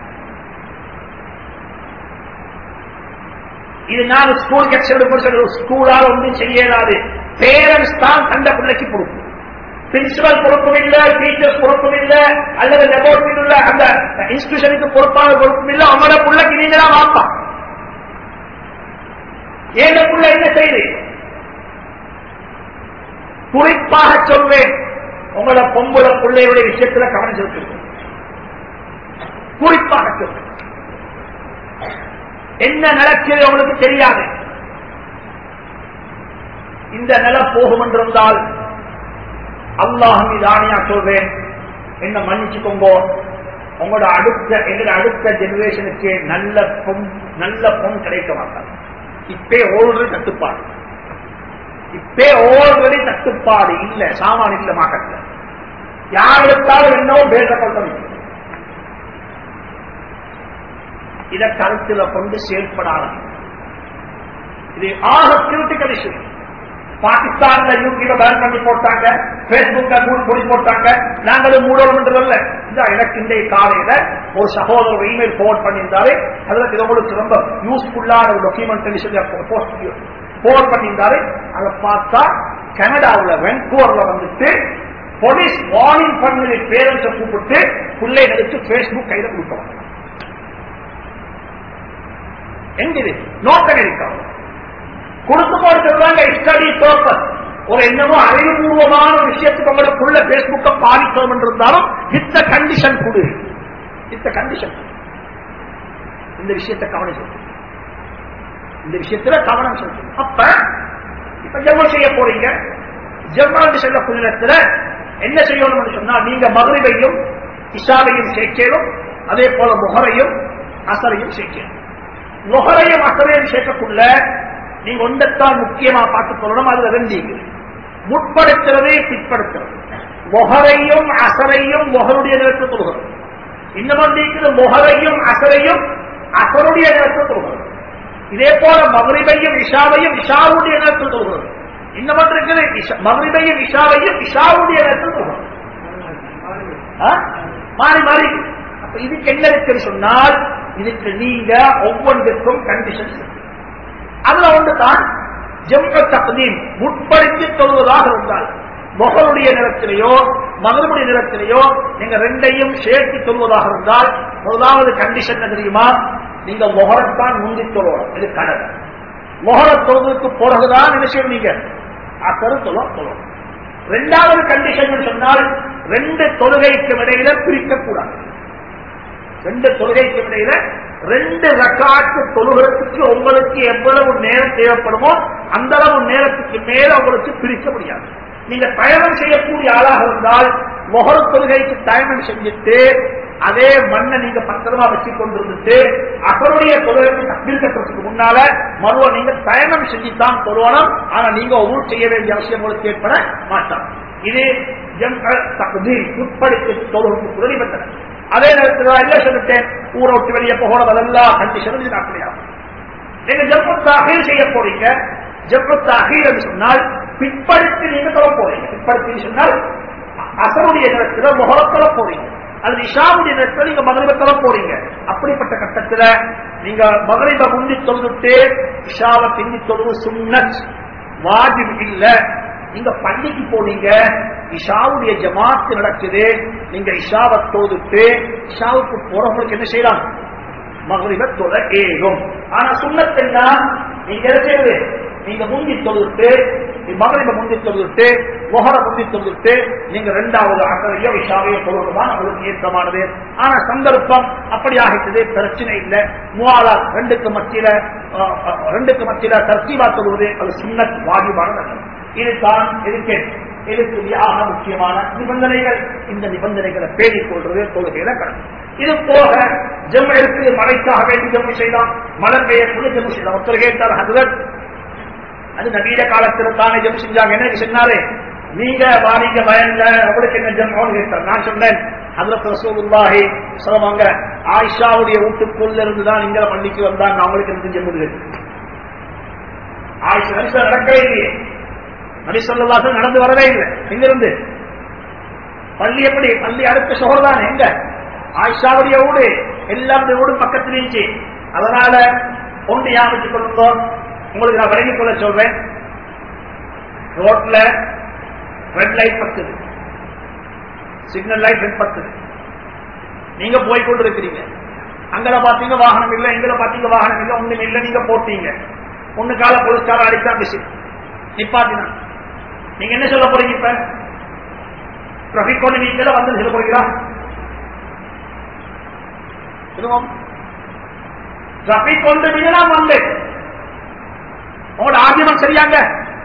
இது நான் ஸ்கூல் கட்சி ஸ்கூலால் ஒன்றும் செய்யலாது பேரண்ட்ஸ் தான் கண்ட பிள்ளைக்கு பொறுப்பு பிரின்சிபல் பொறுப்பும் இல்ல டீச்சர்ஸ் பொறுப்பும் இல்ல அல்லது லெபோரட்டரியில் உள்ள அந்த இன்ஸ்டிடியூஷனுக்கு பொறுப்பான பொறுப்பும் இல்ல அவங்களோட பிள்ளைக்கு நீங்க தான் வாப்பா ஏழு புள்ள என்ன செய்யுது குறிப்பாக சொல்வேன் உங்களோட பொம்பளை பிள்ளையுடைய விஷயத்துல கவனம் செலுத்துங்க குறிப்பாக சொல்வேன் என்ன நடக்கிறது உங்களுக்கு தெரியாது இந்த நில போகும் என்றிருந்தால் அல்லாஹ் மீது ஆணையா சொல்றேன் என்ன மன்னிச்சுக்கோங்க உங்களோட அடுத்த எங்களோட அடுத்த ஜெனரேஷனுக்கு நல்ல பொன் நல்ல பொன் கிடைக்க மாட்டாங்க இப்பே ஓல்ரெடி தட்டுப்பாடு இப்பே ஓல்ரெடி தட்டுப்பாடு இல்ல சாமான் இல்ல மார்க்கெட்ல யாருக்காலும் என்னவோ பேசப்பட்டது இத கருத்துல கொண்டு செயல்பட ஆரம்பிக்கும் இது ஆக கிரிட்டிக்கல் இஷ்யூ பாகிஸ்தான்ல யூடியூப பேன் பண்ணி போட்டாங்க பேஸ்புக்ல மூடி போட்டாங்க நாங்களும் மூடணும் என்றதில்ல இந்த எனக்கு இன்றைய காலையில ஒரு சகோதரர் இமெயில் போர்ட் பண்ணியிருந்தாரு அதுல இது உங்களுக்கு ரொம்ப யூஸ்ஃபுல்லான ஒரு டாக்குமெண்ட் போர்ட் பண்ணியிருந்தாரு அதை பார்த்தா கனடாவில் வென்கூவர்ல வந்துட்டு போலீஸ் வார்னிங் பண்ணி பேரண்ட்ஸை கூப்பிட்டு பிள்ளைகளுக்கு பேஸ்புக் கையில கொடுத்தோம் எங்க இது நோர்த் அமெரிக்கா கொடுத்து போட்டு சொல்றாங்க ஸ்டடி பர்பஸ் ஒரு என்னமோ அறிவுபூர்வமான விஷயத்துக்கு உங்களுக்குள்ள பேஸ்புக்க பாதிக்கணும் இருந்தாலும் இத்த கண்டிஷன் கொடு இத்த கண்டிஷன் இந்த விஷயத்தை கவனம் செலுத்து இந்த விஷயத்துல கவனம் செலுத்து அப்ப இப்ப ஜெபம் செய்ய போறீங்க ஜெபம் செல்லக்கூடிய இடத்துல என்ன செய்யணும்னு சொன்னா நீங்க மதுரையையும் இஷாவையும் சேர்க்கணும் அதே போல முகரையும் அசரையும் சேர்க்கணும் முகரையும் அசரையும் சேர்க்கக்குள்ள நீங்க ஒன்றத்தான் முக்கியமா பார்த்துக் கொள்ளணும் அதுல ரெண்டு முற்படுத்துறதே பிற்படுத்துறது மொஹரையும் அசரையும் மொஹருடைய நிலத்தில் தொழுகிறது இன்னும் நீக்குது மொஹரையும் அசரையும் அசருடைய நிலத்தில் தொழுகிறது இதே போல மகரிபையும் இஷாவையும் இஷாவுடைய நிலத்தில் தொழுகிறது இன்னும் இருக்குது மகரிபையும் இஷாவையும் இஷாவுடைய நிலத்தில் தொழுகிறது மாறி மாறி அப்ப இதுக்கு என்ன இருக்குன்னு சொன்னால் இதுக்கு நீங்க ஒவ்வொன்றுக்கும் கண்டிஷன்ஸ் அதுல ஒன்றுதான் ஜம்மு தக்தீம் முற்படுத்தி சொல்வதாக இருந்தால் மொகருடைய நிலத்திலேயோ மகனுடைய நிலத்திலேயோ நீங்க ரெண்டையும் சேர்த்து சொல்வதாக இருந்தால் முதலாவது கண்டிஷன் தெரியுமா நீங்க மொகரத்தான் முந்தி சொல்லணும் இது கடல் மொகர தொழுவதற்கு பிறகுதான் என்ன செய்வீங்க அக்கரு சொல்ல சொல்லணும் ரெண்டாவது கண்டிஷன் சொன்னால் ரெண்டு தொழுகைக்கு இடையில பிரிக்கக்கூடாது ரெண்டு தொழுகைக்கு இடையில ரெண்டு ரக்காட்டு தொழுகிறதுக்கு உங்களுக்கு எவ்வளவு நேரம் தேவைப்படுமோ அந்த அளவு நேரத்துக்கு மேல உங்களுக்கு பிரிக்க முடியாது நீங்க பயணம் செய்யக்கூடிய ஆளாக இருந்தால் மொகல் தொழுகைக்கு பயணம் செஞ்சுட்டு அதே மண்ணை நீங்க பத்திரமா வச்சு கொண்டிருந்துட்டு அவருடைய தொழிலுக்கு தப்பிருக்கிறதுக்கு முன்னால மறுவ நீங்க பயணம் செஞ்சுத்தான் தொழுவணும் ஆனா நீங்க ஒரு செய்ய வேண்டிய அவசியம் உங்களுக்கு ஏற்பட மாட்டான் இது உட்படுத்தி தொழுகைக்கு உதவிப்பட்டன அதே நேரத்தில் நான் என்ன சொல்லிட்டேன் ஊரை விட்டு வெளியே போகணும் அதெல்லாம் கண்டிஷனும் இது அப்படியாகும் நீங்க ஜம்மு தாகீர் செய்ய போறீங்க ஜம்மு தாகீர் என்று சொன்னால் பிற்படுத்தி நீங்க தொலை போறீங்க பிற்படுத்தி சொன்னால் அசருடைய நேரத்தில் முகலத்தொல போறீங்க அல்லது இஷாவுடைய நேரத்தில் நீங்க மகரிபத்தொல போறீங்க அப்படிப்பட்ட கட்டத்தில் நீங்க மகரிப முந்தி தொழுதுட்டு இஷாவை பிந்தி தொழுவு சுன்னத் வாஜிப் இல்ல நீங்க பள்ளிக்கு போனீங்க இஷாவுடைய ஜமாத்து நடக்குது நீங்க இஷாவை தொழுதுட்டு இஷாவுக்கு போறவங்களுக்கு என்ன செய்யலாம் மகரிப தொழ ஏகும் ஆனா சுண்ணத்தெல்லாம் நீங்க என்ன செய்யுது நீங்க முந்தி தொழுதுட்டு மகளிர முந்தி தொழுதுட்டு முகர முந்தி தொழுதுட்டு நீங்க ரெண்டாவது அக்கறையோ விஷாவையோ தொழுதுதான் உங்களுக்கு ஏற்றமானது ஆனா சந்தர்ப்பம் அப்படி ஆகிட்டது பிரச்சனை இல்லை மூவாலா ரெண்டுக்கு மத்தியில அஹ், அஹ், ரெண்டுக்கு மத்தியில தர்த்தீபா தொழுவது அது சுண்ணத் வாஜிபானது இதுதான் இதுக்கு இதுக்கு ஆக முக்கியமான நிபந்தனைகள் இந்த நிபந்தனைகளை பேணிக் கொள்றது தொழுகையில கடமை இது போக ஜம்மு எடுத்து மழைக்காக வேண்டி ஜம்மு செய்யலாம் மழை பெய்யக்கூடிய ஜம்மு செய்யலாம் ஒருத்தர் கேட்டார் ஹசரத் அது நவீன காலத்துல தானே ஜம்மு செஞ்சாங்க என்ன சொன்னாரு நீங்க வாரிங்க பயங்க உங்களுக்கு என்ன ஜம்மு கேட்டார் நான் சொன்னேன் ஹசரத் ரசூலுல்லாஹி சொல்லுவாங்க ஆயிஷாவுடைய வீட்டுக்குள்ள இருந்து தான் இங்க பள்ளிக்கு வந்தாங்க அவங்களுக்கு இருந்து ஜம்மு கேட்டு ஆயிஷா நபிசா நடக்கவே இல்லையே நபி சொல்லலாசன் நடந்து வரவே இல்லை எங்கிருந்து பள்ளி எப்படி பள்ளி அடுத்த சோழதான் எங்க ஆயிஷாவுடைய வீடு எல்லாருடைய வீடும் பக்கத்துல இருந்துச்சு அதனால ஒன்று ஞாபகத்துக் கொள்ளுங்க உங்களுக்கு நான் விளங்கிக் கொள்ள சொல்றேன் ரோட்ல ரெட் லைட் பத்துது சிக்னல் லைட் ரெட் பத்துது நீங்க போய் கொண்டு இருக்கிறீங்க அங்கல பாத்தீங்க வாகனம் இல்ல எங்கல பாத்தீங்க வாகனம் இல்ல ஒண்ணும் இல்ல நீங்க போட்டீங்க ஒண்ணு கால போலீஸ்கார அடிச்சா பிசி நிப்பாட்டினா நீங்க என்ன சொல்ல போறீங்க இப்ப டிராபிக் கொண்டு நீங்க வந்து சொல்ல போறீங்களா டிராபிக் கொண்டு நீங்க தான் வந்து உங்களோட ஆர்கியமெண்ட் சரியாங்க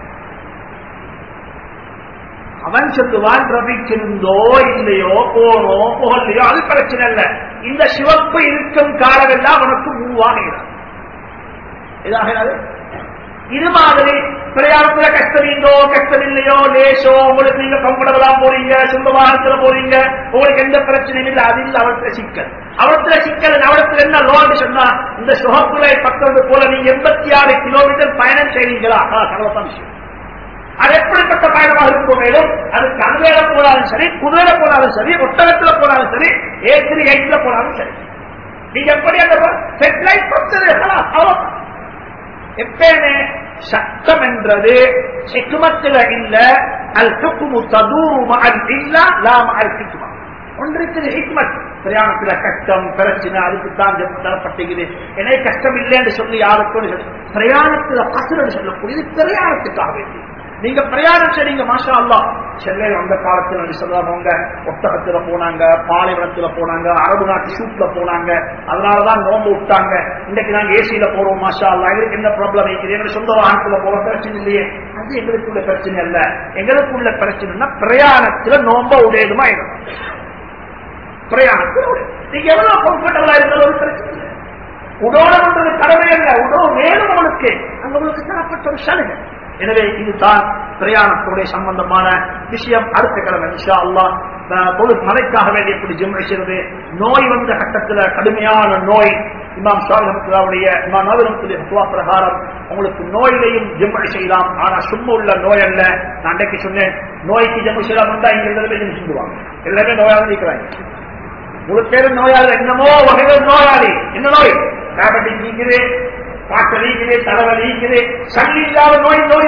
அவன் சொல்லுவான் டிராபிக் இருந்தோ இல்லையோ போனோ போகலையோ அது பிரச்சனை இல்ல இந்த சிவப்பு இருக்கும் காலமெல்லாம் அவனுக்கு மூவாகிறான் இதாகிறது இது மாதிரி பிரயாணத்துல கஷ்டம் இருந்தோ கஷ்டம் இல்லையோ லேசோ உங்களுக்கு நீங்க கம்ஃபர்டபுளா போறீங்க சொந்த வாகனத்துல போறீங்க உங்களுக்கு எந்த பிரச்சனையும் இல்லை அது இல்லை அவரத்துல சிக்கல் அவரத்துல சிக்கல் அவரத்துல என்ன லோன் சொன்னா இந்த சுகப்புலை பக்கம் போல நீங்க எண்பத்தி ஆறு கிலோமீட்டர் பயணம் செய்றீங்களா கடவுள் விஷயம் அது எப்படிப்பட்ட பயணமாக இருக்கும் மேலும் அது கல்வேல போனாலும் சரி குதிரையில போனாலும் சரி ஒட்டகத்துல போனாலும் சரி ஏத்திரி எயிட்ல போனாலும் சரி நீங்க எப்படி அந்த செட்லைட் பொறுத்தது அவ்வளவு எப்பயுமே சட்டம் என்றது ஹிக்மத்துல இல்ல அல் ஹுக்குமு ததூரு அல் இல்லா லாம் அல் ஹிக்மா ஒன்றுக்கு ஹிக்மத் பிரயாணத்துல கஷ்டம் பிரச்சனை அதுக்கு தான் தரப்பட்டுகிறது எனவே கஷ்டம் இல்லைன்னு சொல்லி யாருக்கும் பிரயாணத்துல பசுரன்னு சொல்லக்கூடியது பிரயாணத்துக்காக வேண்டி நீங்க பிரயாணம் செய்றீங்க மாஷா அல்லா சென்னையில் அந்த காலத்துல நடி சொல்றவங்க ஒட்டகத்துல போனாங்க பாலைவனத்துல போனாங்க அரபு நாட்டு ஷூட்ல போனாங்க அதனாலதான் நோம்பு விட்டாங்க இன்னைக்கு நாங்க ஏசியில போறோம் மாஷா அல்லா எங்களுக்கு என்ன ப்ராப்ளம் இருக்குது எங்க சொந்த வாகனத்துல போற பிரச்சனை இல்லையே அது எங்களுக்குள்ள பிரச்சனை அல்ல எங்களுக்குள்ள பிரச்சனைனா பிரயாணத்துல நோம்ப உடையதுமா இருக்கும் பிரயாணத்துல உடைய நீங்க எவ்வளவு கம்ஃபர்டபுளா இருந்தாலும் ஒரு பிரச்சனை இல்லை உடோணம்ன்றது கடமை அல்ல உடோ வேணும் உங்களுக்கு அங்க உங்களுக்கு தரப்பட்ட ஒரு சலுகை எனவே இதுதான் பிரயாணத்துடைய சம்பந்தமான விஷயம் அடுத்த கிழமை இன்ஷா அல்லா தொழு மலைக்காக வேண்டிய எப்படி ஜிம்மை செய்வது நோய் வந்த கட்டத்தில் கடுமையான நோய் இமாம் ஷாஹிமுடைய இமாம் நவரமுடைய ஹுவா பிரகாரம் உங்களுக்கு நோயிலையும் ஜிம்மை செய்யலாம் ஆனா சும்மா உள்ள நோய் அல்ல நான் அன்றைக்கு சொன்னேன் நோய்க்கு ஜிம்மை செய்யலாம் வந்தா இங்க எல்லாருமே ஜிம் செஞ்சுவாங்க எல்லாமே நோயாளி இருக்கிறாங்க முழு பேரும் நோயாளி என்னமோ வகைகள் நோயாளி என்ன நோய் டயபெட்டிக் நீக்குது காய்ச்சல் நீக்குது தலைவலி நீக்குது சளி இல்லாத நோய் நோய்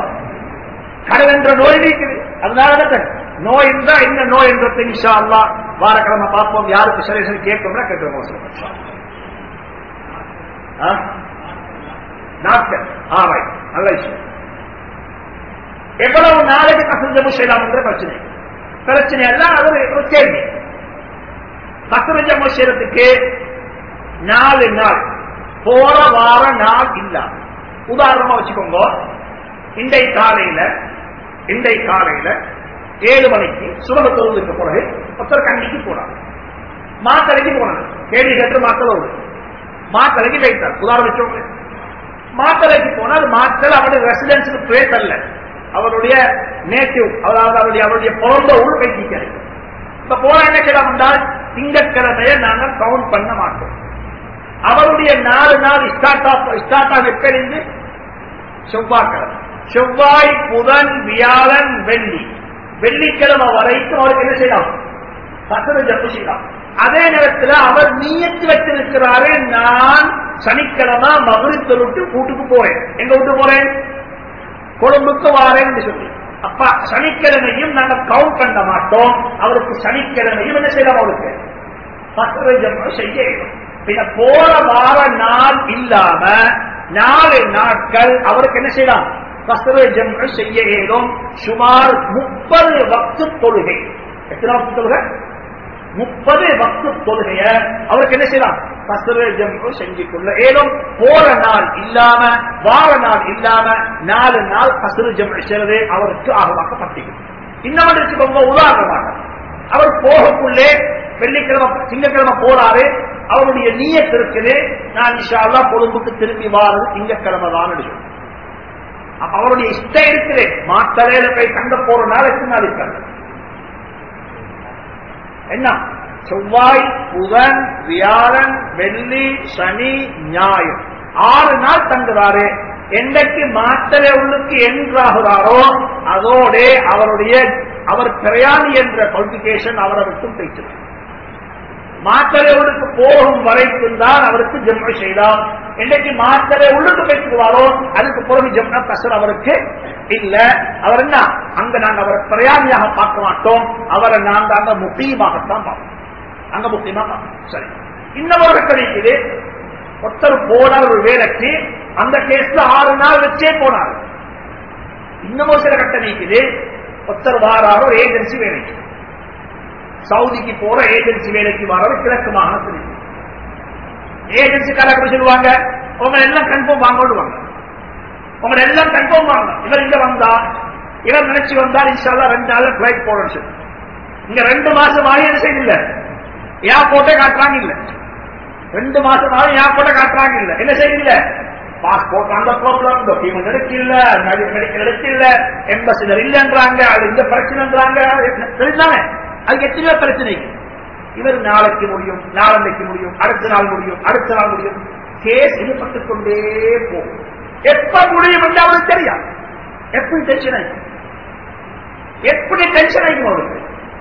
கடல் என்ற நோய் நீக்குது அதனால நோய் இருந்தா என்ன நோய் என்றது இன்ஷா அல்லா வாரக்கிழமை பார்ப்போம் யாருக்கு சரி சரி கேட்போம்னா கேட்கிறோம் நாட்கள் ஆவை நல்ல விஷயம் எவ்வளவு நாளைக்கு கசஞ்சமு செய்யலாம் என்ற பிரச்சனை பிரச்சனை எல்லாம் அது ஒரு கேள்வி கசரஜமு செய்யறதுக்கு நாலு நாள் போற வார நாள் இல்லாம உதாரணமா வச்சுக்கோங்க இண்டை காலையில இண்டை காலையில ஏழு மணிக்கு சுரக தொழுதுக்கு பிறகு ஒருத்தர் கண்டிக்கு போனார் மாத்தலைக்கு போனார் கேள்வி கேட்டு மாத்தல ஒரு மாத்தலைக்கு வைத்தார் உதாரணம் வச்சோங்க மாத்தலைக்கு போனால் மாத்தல் அவருடைய ரெசிடென்ஸுக்கு பிளேஸ் அல்ல அவருடைய நேட்டிவ் அதாவது அவருடைய அவருடைய பிறந்த ஊர் வைத்திருக்கிறது இப்ப போன என்ன செய்யலாம் என்றால் திங்கட்கிழமையை நாங்கள் கவுண்ட் பண்ண மாட்டோம் அவருடைய நாலு நாள் ஸ்டார்ட் ஆஃப் ஸ்டார்ட் ஆஃப் எப்படிந்து செவ்வாய்க்கிழமை செவ்வாய் புதன் வியாழன் வெள்ளி வெள்ளிக்கிழமை வரைக்கும் அவருக்கு என்ன செய்யலாம் பசத ஜப்பு செய்யலாம் அதே நேரத்தில் அவர் நீயத்து வச்சிருக்கிறாரு நான் சனிக்கிழமை மதுரை தொழுட்டு கூட்டுக்கு போறேன் எங்க விட்டு போறேன் கொழும்புக்கு வாரேன் சொல்லி அப்ப சனிக்கிழமையும் நாங்க கவுண்ட் பண்ண மாட்டோம் அவருக்கு சனிக்கிழமையும் என்ன செய்யலாம் அவருக்கு பசத ஜப்பு செய்ய பின்ன போற வார நாள் இல்லாம நாலு நாட்கள் அவருக்கு என்ன செய்யலாம் கசரு ஜம்ரு செய்ய இயலும் சுமார் முப்பது வக்து தொழுகை எத்தனை வக்து தொழுகை முப்பது வக்து தொழுகைய அவருக்கு என்ன செய்யலாம் கசரு ஜம்ரு செஞ்சு கொள்ள ஏலும் போற நாள் இல்லாம வார நாள் இல்லாம நாலு நாள் கசரு ஜம்ரு செய்வது அவருக்கு ஆகமாக்கப்பட்டிருக்கும் இன்னும் வச்சுக்கோங்க உதாரணமாக அவர் போகக்குள்ளே வெள்ளிக்கிழமை திங்கக்கிழமை போறாரு அவருடைய நீயத் இருக்குது நான் இன்ஷா அல்லாஹ் கொழும்புக்கு திரும்பி வாரது திங்கக்கிழமை தான் எடுக்கும் அப்ப அவருடைய இஷ்டம் இருக்குது மாத்தரையில போய் தங்க போற நாளைக்கு நாள் இருக்காங்க என்ன செவ்வாய் புதன் வியாழன் வெள்ளி சனி ஞாயிறு ஆறு நாள் தங்குறாரு என்றைக்கு மாத்திரை உள்ளுக்கு என்றாகிறாரோ அதோட அவருடைய அவர் பிரயாணி என்ற குவாலிபிகேஷன் அவரை விட்டும் பேசினார் மாத்திரை உள்ளுக்கு போகும் வரைக்கும் தான் அவருக்கு ஜென்ம செய்யலாம் என்னைக்கு மாத்திரை உள்ளுக்கு பேசுவாரோ அதுக்கு பிறகு ஜென்ம கசர் அவருக்கு இல்ல அவர் என்ன அங்க நாங்க அவரை பிரயாணியாக பார்க்க மாட்டோம் அவரை நாங்க அங்க முக்கியமாகத்தான் பார்ப்போம் அங்க முக்கியமா பார்ப்போம் சரி இன்னொரு கிடைக்குது ஒருத்தர் போனார் ஒரு வேலைக்கு அந்த கேஸ்ல ஆறு நாள் வச்சே போனார் இன்னும் ஒரு சில கட்ட நீக்குது ஒருத்தர் வாராரு ஒரு ஏஜென்சி வேலைக்கு சவுதிக்கு போற ஏஜென்சி வேலைக்கு வரவர் கிழக்கு மாகாணத்தில் ஏஜென்சிக்காரர் எப்படி சொல்லுவாங்க உங்க எல்லாம் கன்ஃபார்ம் வாங்கிடுவாங்க உங்க எல்லாம் கன்ஃபார்ம் வாங்க இவர் இங்க வந்தா இவர் நினைச்சு வந்தால் இன்ஷால்லா ரெண்டு நாள்ல பிளைட் போடணும் சொல்லி இங்க ரெண்டு மாசம் ஆகி என்ன செய்யல ஏர்போர்ட்டே காட்டுறாங்க இல்ல ரெண்டு மாசம் ஆகி ஏர்போர்ட்டை காட்டுறாங்க இல்ல என்ன செய்யல பாஸ்போர்ட் அந்த ப்ராப்ளம் டாக்குமெண்ட் எடுக்கல மெடிக்கல் எடுக்கல எம்பசிலர் இல்லன்றாங்க அது இந்த பிரச்சனைன்றாங்க தெரிஞ்சாங்க அதுக்கு எத்தனையோ பிரச்சனை இவர் நாளைக்கு முடியும் நாளன்னைக்கு முடியும் அடுத்த நாள் முடியும் அடுத்த நாள் முடியும் கேஸ் ஈடுபட்டுக் கொண்டே போகும் எப்ப முடியும் என்று அவருக்கு தெரியாது எப்படி டென்ஷன் ஆகும் எப்படி டென்ஷன் ஆகும் அவருக்கு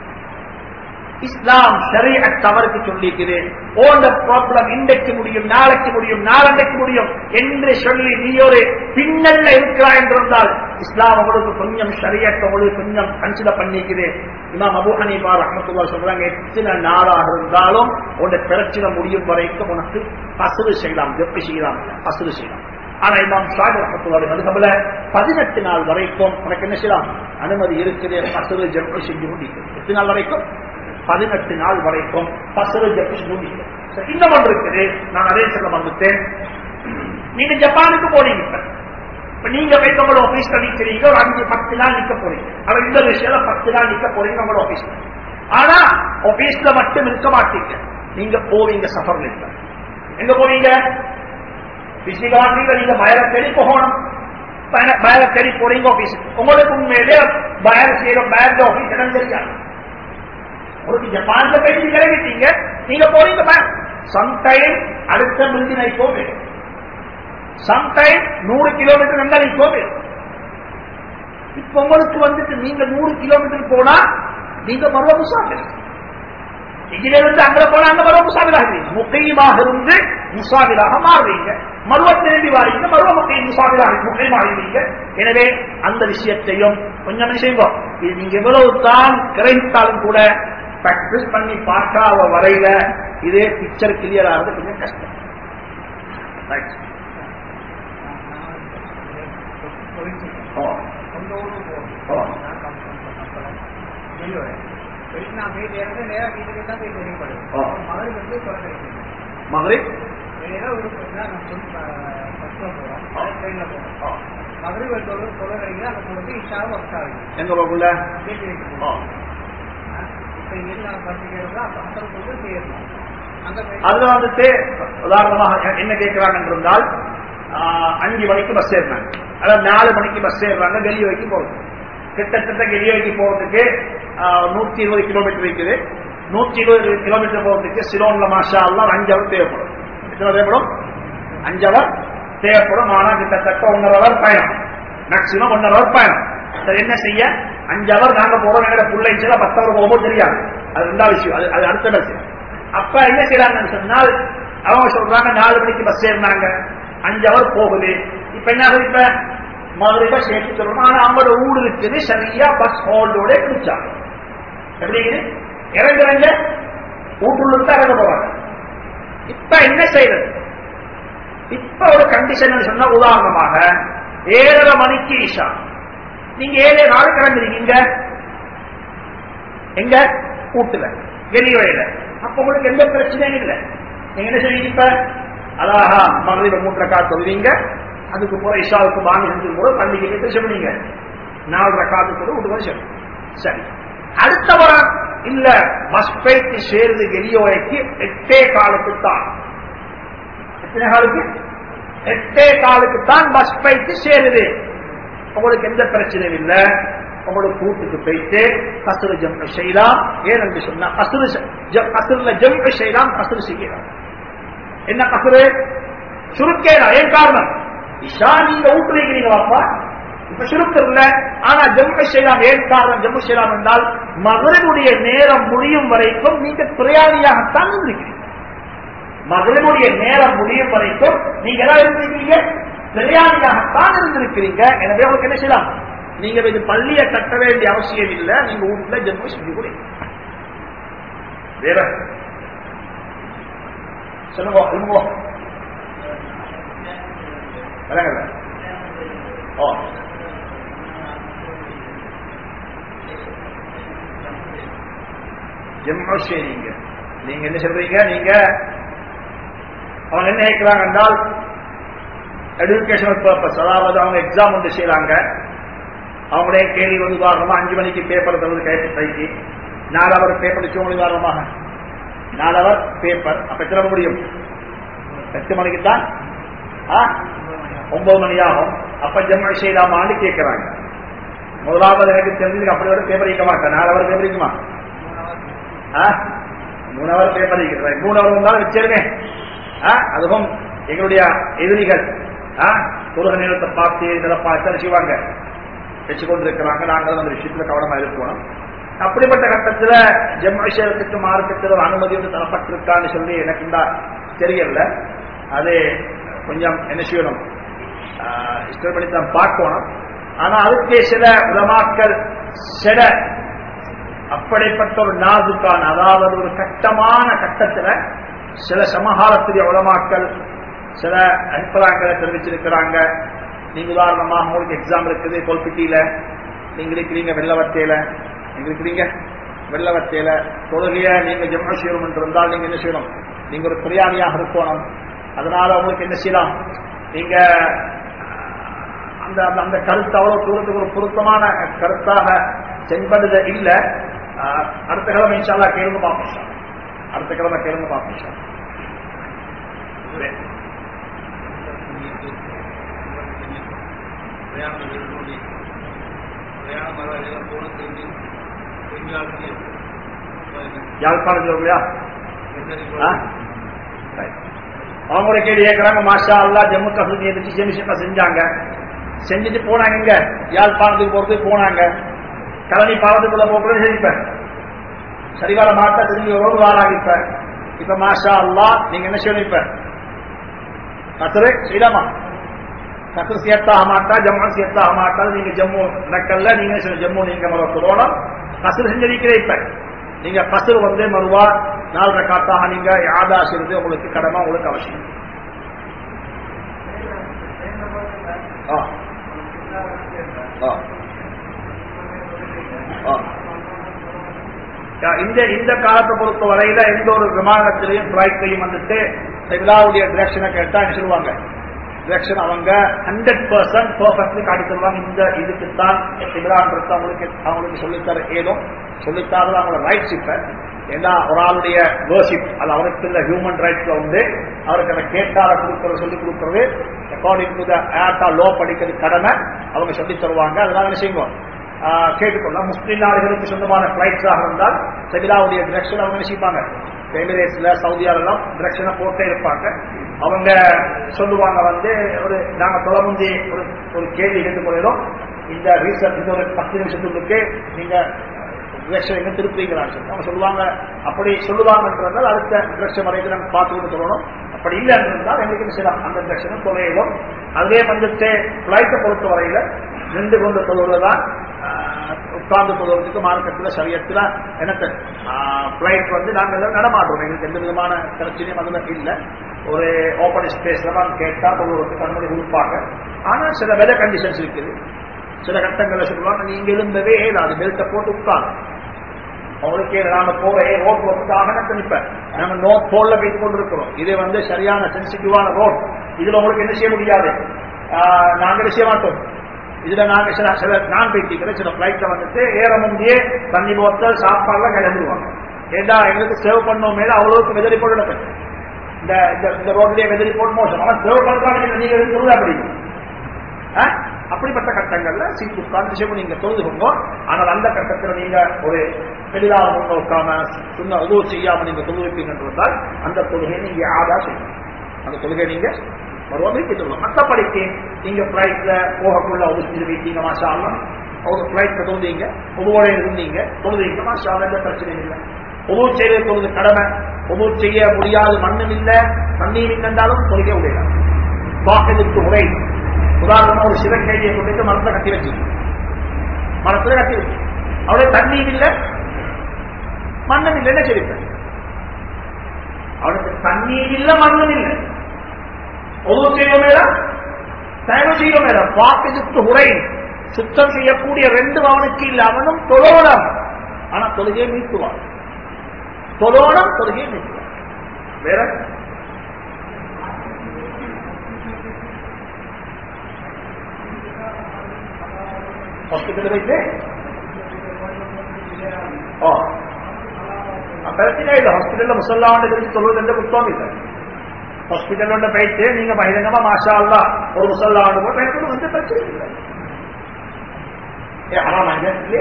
இஸ்லாம் ஷரியத் தவறுக்கு சொல்லிக்கிறேன் ஓண்ட ப்ராப்ளம் இன்றைக்கு முடியும் நாளைக்கு முடியும் நாளன்னைக்கு முடியும் என்று சொல்லி நீ ஒரு பின்னல்ல இருக்கிறாய் என்றிருந்தால் இஸ்லாம் உங்களுக்கு கொஞ்சம் ஷரியத் உங்களுக்கு கொஞ்சம் கன்சிடர் பண்ணிக்கிறேன் இமாம் அபு ஹனீபா ரஹமத்துல்லா சொல்றாங்க எத்தனை நாளாக இருந்தாலும் உன்னுடைய பிரச்சனை முடியும் வரைக்கும் உனக்கு பசுறு செய்யலாம் எப்படி செய்யலாம் பசுறு செய்யலாம் ஆனா இமாம் ஷாஜி ரஹமத்துல்லாவுடைய மதுகபல பதினெட்டு நாள் வரைக்கும் உனக்கு என்ன செய்யலாம் அனுமதி இருக்குது பசுறு ஜெப்பு செஞ்சு முடிக்கும் எத்தனை நாள் வரைக்கும் பதினெட்டு நாள் வரைக்கும் பசுறு ஜெப்பு முடிக்கும் சரி, இன்னும் ஒன்று இருக்குது நான் அதே சொல்ல வந்துட்டேன் நீங்க ஜப்பானுக்கு போறீங்க இப்ப. இப்ப நீங்க போய் உங்களோட ஆபீஸ்ல நிக்கிறீங்க ஒரு அஞ்சு பத்து நாள் நிக்க போறீங்க ஆனா இந்த விஷயத்துல பத்து நாள் நிக்க போறீங்க உங்களோட ஆபீஸ்ல ஆனா ஆபீஸ்ல மட்டும் இருக்க மாட்டீங்க நீங்க போவீங்க சஃபர்ல இருக்க எங்க போவீங்க பிசிகாட்டில நீங்க பயர தேடி போகணும் பயர- பயர தேடி போறீங்க ஆபீஸ் உங்களுக்கு உண்மையிலே பயர செய்யற பயர்ல ஆபீஸ் இடம் தெரியாது உங்களுக்கு ஜப்பான்ல போய் நீங்க இறங்கிட்டீங்க நீங்க போறீங்க பயர் சம்டைம் அடுத்த மில்லினை போவேன் சம்டைம் நூறு கிலோமீட்டர் இருந்தா நீ போவேன் இப்ப உங்களுக்கு வந்துட்டு நீங்க நூறு கிலோமீட்டர் போனா நீங்க மருவ முசாஃபிர் இதில இருந்து அங்க போனா அங்க மருவ முசாஃபிராகிறீங்க முக்கையமாக இருந்து முசாஃபிராக மாறுவீங்க மருவ திரும்பி வாரீங்க மருவ முக்கை முசாஃபிராக முக்கையமாகிறீங்க எனவே அந்த விஷயத்தையும் கொஞ்சம் என்ன செய்வோம் இது நீங்க எவ்வளவு தான் கிரகித்தாலும் கூட பிராக்டிஸ் பண்ணி பார்க்காத வரையில இதே பிக்சர் கிளியர் ஆகிறது கொஞ்சம் கஷ்டம் Right. ஓ ஓ ஓ. மகரிப் ஓ. எங்க போகல ஓ. அதுல வந்துட்டு உதாரணமாக என்ன கேட்கிறாங்க இருந்தால் அஞ்சு மணிக்கு பஸ் ஏறினாங்க அதாவது நாலு மணிக்கு பஸ் ஏறுறாங்க வெளியே வைக்க போறது கிட்டத்தட்ட வெளியே வைக்க போறதுக்கு ஆஹ், நூத்தி இருபது கிலோமீட்டர் இருக்குது நூத்தி இருபது கிலோமீட்டர் போறதுக்கு சிலோன்ல மாஷா எல்லாம் அஞ்சு அவர் தேவைப்படும் எத்தனை தேவைப்படும் அஞ்சு அவர் தேவைப்படும் ஆனா கிட்டத்தட்ட ஒன்றரை அவர் பயணம் மேக்சிமம் ஒன்றரை அவர் பயணம் சரி என்ன செய்ய அஞ்சு அவர் நாங்க போறோம் எங்க பிள்ளைச்சுல பத்து அவர் போகும்போது தெரியாது அது ரெண்டாவது விஷயம் அது அது அடுத்த விஷயம் அப்ப என்ன செய்யறாங்கன்னு சொன்னால் அவங்க சொல்றாங்க நாலு மணிக்கு பஸ் ஏறினாங்க அஞ்சு அவர் போகுது இப்ப என்ன ஆகுது இப்ப மதுரைப்ப சேர்த்து சொல்றோம் ஆனா அவங்களோட ஊடு இருக்குது சரியா பஸ் ஹோல்டோட பிடிச்சாங்க எப்படி இருக்குது? இறங்குறங்க வீட்டுள்ள தான் இறங்க போறாங்க இப்ப என்ன செய்யறது இப்ப ஒரு கண்டிஷன் சொன்னா உதாரணமாக ஏழரை மணிக்கு இஷா நீங்க ஏழே நாலு கிளம்புறீங்க எங்க கூட்டுல வெளியோயில அப்ப உங்களுக்கு எந்த பிரச்சனையும் இல்லை நீங்க என்ன செய்வீங்க இப்ப அழகா மகளிர் மூன்று காத்து சொல்வீங்க அதுக்கு போற இஷாவுக்கு வாங்கி செஞ்சு கூட பள்ளிக்கு என்ன சொல்லுவீங்க நாலு ரக்காத்து கூட விட்டு சொல்லு சரி அடுத்த வாரம் இல்ல பஸ் போயிட்டு சேருது வெளியோரைக்கு எட்டே காலுக்கு தான் எத்தனை காலுக்கு எட்டே காலுக்கு தான் பஸ் போயிட்டு சேருது உங்களுக்கு எந்த பிரச்சனையும் இல்லை உங்களுக்கு கூட்டுக்கு போயிட்டு கசுறு ஜம்மை செய்யலாம் ஏனென்று சொன்னா கசுறு கசுறுல ஜம்மை செய்யலாம் கசுறு செய்யலாம் என்ன கசுறு சுருக்கேடா ஏன் காரணம் இஷா நீங்க ஊட்டு வைக்கிறீங்களாப்பா இப்ப சுருக்கல ஆனா ஜம்மு செய்யலாம் ஏன் காரணம் ஜம்மு செய்யலாம் என்றால் மகளிருடைய நேரம் முடியும் வரைக்கும் நீங்க பிரயாணியாகத்தான் இருந்திருக்கிறீங்க மகளிருடைய நேரம் முடியும் வரைக்கும் நீங்க எல்லாம் இருந்திருக்கீங்க பிரயாணியாகத்தான் இருந்திருக்கிறீங்க எனவே உங்களுக்கு என்ன செய்யலாம் நீங்க இது பள்ளியை கட்ட வேண்டிய அவசியம் இல்லை நீங்க வீட்டுல ஜம்மு செஞ்சு கூட வேற சொல்லுங்க சொல்லுங்க விளங்கல ஓ ஜம்மு செய்றீங்க நீங்க என்ன சொல்றீங்க நீங்க அவங்க என்ன கேட்கிறாங்க என்றால் எஜுகேஷனல் பர்பஸ் அதாவது அவங்க எக்ஸாம் ஒன்று செய்யறாங்க அவங்களே கேள்வி வந்து உதாரணமா அஞ்சு மணிக்கு பேப்பர் தருவது கைட்டு கைக்கு நாலு அவர் பேப்பர் வச்சு உதாரணமாக நாலு அவர் பேப்பர் அப்ப எத்தனை முடியும் எட்டு மணிக்கு தான் ஒன்பது மணி ஆகும் அப்ப ஜம்மு செய்யலாமான்னு கேட்கிறாங்க முதலாவது எனக்கு தெரிஞ்சதுக்கு அப்படி ஒரு பேப்பர் வைக்க மாட்டேன் நாலு அவர் பேப்பர் வைக்குமா மூணு அவர் பேப்பர் வைக்கிறேன் மூணு அவர் வந்தாலும் வச்சிருங்க அதுவும் எங்களுடைய எதிரிகள் தொழுக நேரத்தை பார்த்து இதில் பார்த்து செய்வாங்க வச்சு கொண்டிருக்கிறாங்க நாங்கள் அந்த விஷயத்துல கவனமா இருக்கணும் அப்படிப்பட்ட கட்டத்தில் ஜம்மு மார்க்கத்தில் ஒரு அனுமதி வந்து தரப்பட்டிருக்கான்னு சொல்லி எனக்கு இந்த தெரியல அது கொஞ்சம் என்ன செய்யணும் இஷ்டம் பண்ணி தான் பார்க்கணும் ஆனா அதுக்கே சில உலமாக்கள் சில அப்படிப்பட்ட ஒரு நாதுக்கான அதாவது ஒரு கட்டமான கட்டத்தில் சில சமகாலத்துடைய உலமாக்கள் சில அபிப்பிராயங்களை தெரிவிச்சிருக்கிறாங்க நீங்க உதாரணமாக உங்களுக்கு எக்ஸாம் இருக்குது கொல்பிட்டியில நீங்க இருக்கிறீங்க வெள்ளவத்தையில நீங்க இருக்கிறீங்க வெள்ளவத்தையில தொழுகைய நீங்க ஜம்மு செய்யணும் என்று இருந்தால் நீங்க என்ன செய்யணும் நீங்க ஒரு பிரியாணியாக இருக்கணும் அதனால உங்களுக்கு என்ன செய்யலாம் நீங்க அந்த அந்த கருத்து அவ்வளவு தூரத்துக்கு ஒரு பொருத்தமான கருத்தாக சென்படுத இல்ல அடுத்த கிழமை இன்ஷால்லா கேளுங்க பார்ப்போம் அடுத்த கிழமை கேளுங்க பார்ப்போம் யாழ்ப்பாணத்தில் இல்லையா அவங்களோட கேள்வி கேட்கிறாங்க மாஷா அல்லா ஜம்மு காஷ்மீர் எதிர்த்து ஜெமிஷப்பா செஞ்சாங்க செஞ்சுட்டு போனாங்க இங்க யாழ்ப்பாணத்துக்கு போறதுக்கு போனாங்க கலனி பாலத்துக்குள்ள போக சரிப்ப சரிவார மாட்டா திரும்பி ஒரு வாராங்க இப்ப இப்ப மாஷா அல்லா நீங்க என்ன செய்யணும் இப்ப கத்துரு செய்யலாமா கத்துரு சேர்த்தாக மாட்டா ஜம்மு சேர்த்தாக மாட்டா நீங்க ஜம்மு நடக்கல நீங்க ஜம்மு நீங்க மர துரோணம் கசுறு செஞ்சிருக்கிறேன் இப்ப நீங்க கசுறு வந்து மறுவா நாலரை காத்தாக நீங்க யாதா செய்வது உங்களுக்கு கடமை உங்களுக்கு அவசியம் இந்த இந்த காலத்தை பொறுத்த வரையில எந்த ஒரு விமானத்திலையும் பிளைட்லையும் வந்துட்டு விழாவுடைய டிரெக்ஷனை கேட்டா என்ன சொல்லுவாங்க டிரெக்ஷன் அவங்க ஹண்ட்ரட் பர்சன்ட் பர்ஃபெக்ட்லி காட்டி தருவாங்க இந்த இதுக்குத்தான் விழான்றது அவங்களுக்கு அவங்களுக்கு சொல்லித்தர ஏதும் சொல்லித்தாரது அவங்களோட ரைட்ஸ் இப்ப ஏன்னா ஒரு ஆளுடைய வேர்ஷிப் அது அவருக்கு இல்ல ஹியூமன் ரைட்ஸ்ல வந்து அவருக்கு அந்த கேட்டால கொடுக்கறது சொல்லிக் கொடுக்கறது அக்கார்டிங் டு த ஆட்டா லோ படிக்கிறது கடமை அவங்க சொல்லி தருவாங்க அதனால என்ன செய்வோம் கேட்டுக்கொள்ளலாம் முஸ்லீம் நாடுகளுக்கு சொந்தமான பிளைட்ஸாக இருந்தால் செபிலாவுடைய டிரெக்ஷன் அவங்க நினைச்சிப்பாங்க எமிரேட்ஸ்ல சவுதியாலெல்லாம் டிரெக்ஷனை போட்டே இருப்பாங்க அவங்க சொல்லுவாங்க வந்து ஒரு நாங்க தொலைமுந்தி ஒரு ஒரு கேள்வி கேட்டு போயிடும் இந்த ரீசர்ச் இந்த ஒரு பத்து நிமிஷத்துக்கு நீங்க டிரெக்ஷன் எங்க திருப்பீங்களான்னு சொல்லி அவங்க சொல்லுவாங்க அப்படி சொல்லுவாங்கன்றதால் அடுத்த டிரெக்ஷன் வரைக்கும் நாங்கள் பார்த்து கொண்டு சொல்லணும் அப்படி இல்லை என்றால் எங்களுக்கு என்ன செய்யலாம் அந்த டிரெக்ஷனும் தொலையிலும் அதே வந்துட்டு பிளைட்டை பொறுத்த வரையில நின்று கொண்டு சொல்வதுதான் உட்கார்ந்து போவதற்கு மார்க்கெட்டில் சரியத்தில் எனக்கு பிளைட் வந்து நாங்கள் எல்லாம் நடமாடுறோம் எங்களுக்கு எந்த விதமான பிரச்சனையும் அதுல இல்லை ஒரு ஓப்பன் ஸ்பேஸ்ல தான் கேட்டா போவதற்கு கண்மணி கொடுப்பாங்க ஆனா சில வெதர் கண்டிஷன்ஸ் இருக்குது சில கட்டங்களில் சொல்லுவாங்க நீங்க எழுந்தவே அது பெல்ட்டை போட்டு உட்காரு அவங்களுக்கே நாம போற ரோட் வந்து ஆகணும் நிற்பேன் நம்ம நோட் போல்ல போய் கொண்டு இருக்கிறோம் இது வந்து சரியான சென்சிட்டிவான ரோட் இதுல உங்களுக்கு என்ன செய்ய முடியாது ஆஹ் நாங்க என்ன செய்ய மாட்டோம் இதுல நாங்க சில சில நான் போயிட்டு சில பிளைட்ல வந்துட்டு ஏற முந்தையே தண்ணி போத்தல் சாப்பாடுலாம் கிளம்பிடுவாங்க ஏண்டா எங்களுக்கு சேவ் பண்ணோம் மேல அவ்வளவுக்கு வெதறி போட்டு நடக்கும் இந்த இந்த- இந்த ரோட்லயே வெதறி போட்டு மோசம் ஆனா சேவ் பண்றாங்க நீங்க சொல்லுங்க அப்படி ஆ? அப்படிப்பட்ட கட்டங்கள்ல சீட்டு உட்கார்ந்து விஷயம் நீங்க தொழுதுகோங்க ஆனால் அந்த கட்டத்தில் நீங்க ஒரு பெரிதாக முன்னோக்காம சுண்ண உதவு செய்யாம நீங்க தொழுவிப்பீங்கன்றால் அந்த தொழுகை நீங்க ஆதா செய்யணும் அந்த தொழுகை நீங்க வருவதை சொல்லலாம் மற்றபடிக்கு நீங்க பிளைட்ல போகக்குள்ள ஒரு நிறுவிட்டீங்க மாஷா அல்லா ஒரு பிளைட்ல தொழுதீங்க பொதுவோட இருந்தீங்க தொழுதீங்க மாஷா அல்லா எந்த பிரச்சனையும் இல்லை பொது செய்ய தொழுது கடமை பொது செய்ய முடியாது மண்ணும் இல்லை தண்ணீர் இல்லைன்றாலும் தொழுகை உடையலாம் வாக்கெடுத்து உரை உதாரணமா ஒரு சிவக்கைதியை கொண்டு மரத்துல கட்டி வச்சு மரத்துல கட்டி வச்சு அவளே தண்ணீர் இல்ல மண்ணும் இல்லைன்னு சொல்லிப்பேன் அவனுக்கு தண்ணீர் இல்ல மண்ணும் இல்லை ஒவ்வொரு செய்வோம் மேல தயவு செய்வோம் மேல வாக்கெடுத்து உரை சுத்தம் செய்யக்கூடிய ரெண்டு அவனுக்கு இல்ல அவனும் தொழோனம் ஆனா தொழுகையை மீட்டுவான் தொழோனம் தொழுகையை மீட்டுவான் வேற ஹாஸ்பிட்டல் வைத்து ஓ பிரச்சனை இல்லை ஹாஸ்பிட்டல்ல முசல்லாண்டு தெரிஞ்சு சொல்வது எந்த குத்தம் இல்லை ஹாஸ்பிட்டல் போயிட்டு நீங்க பகிரங்கமா மாஷா அல்லா ஒரு முசல்லாண்டு போய் பேசுறது வந்து பிரச்சனை இல்லை ஏ ஆமா இல்லையே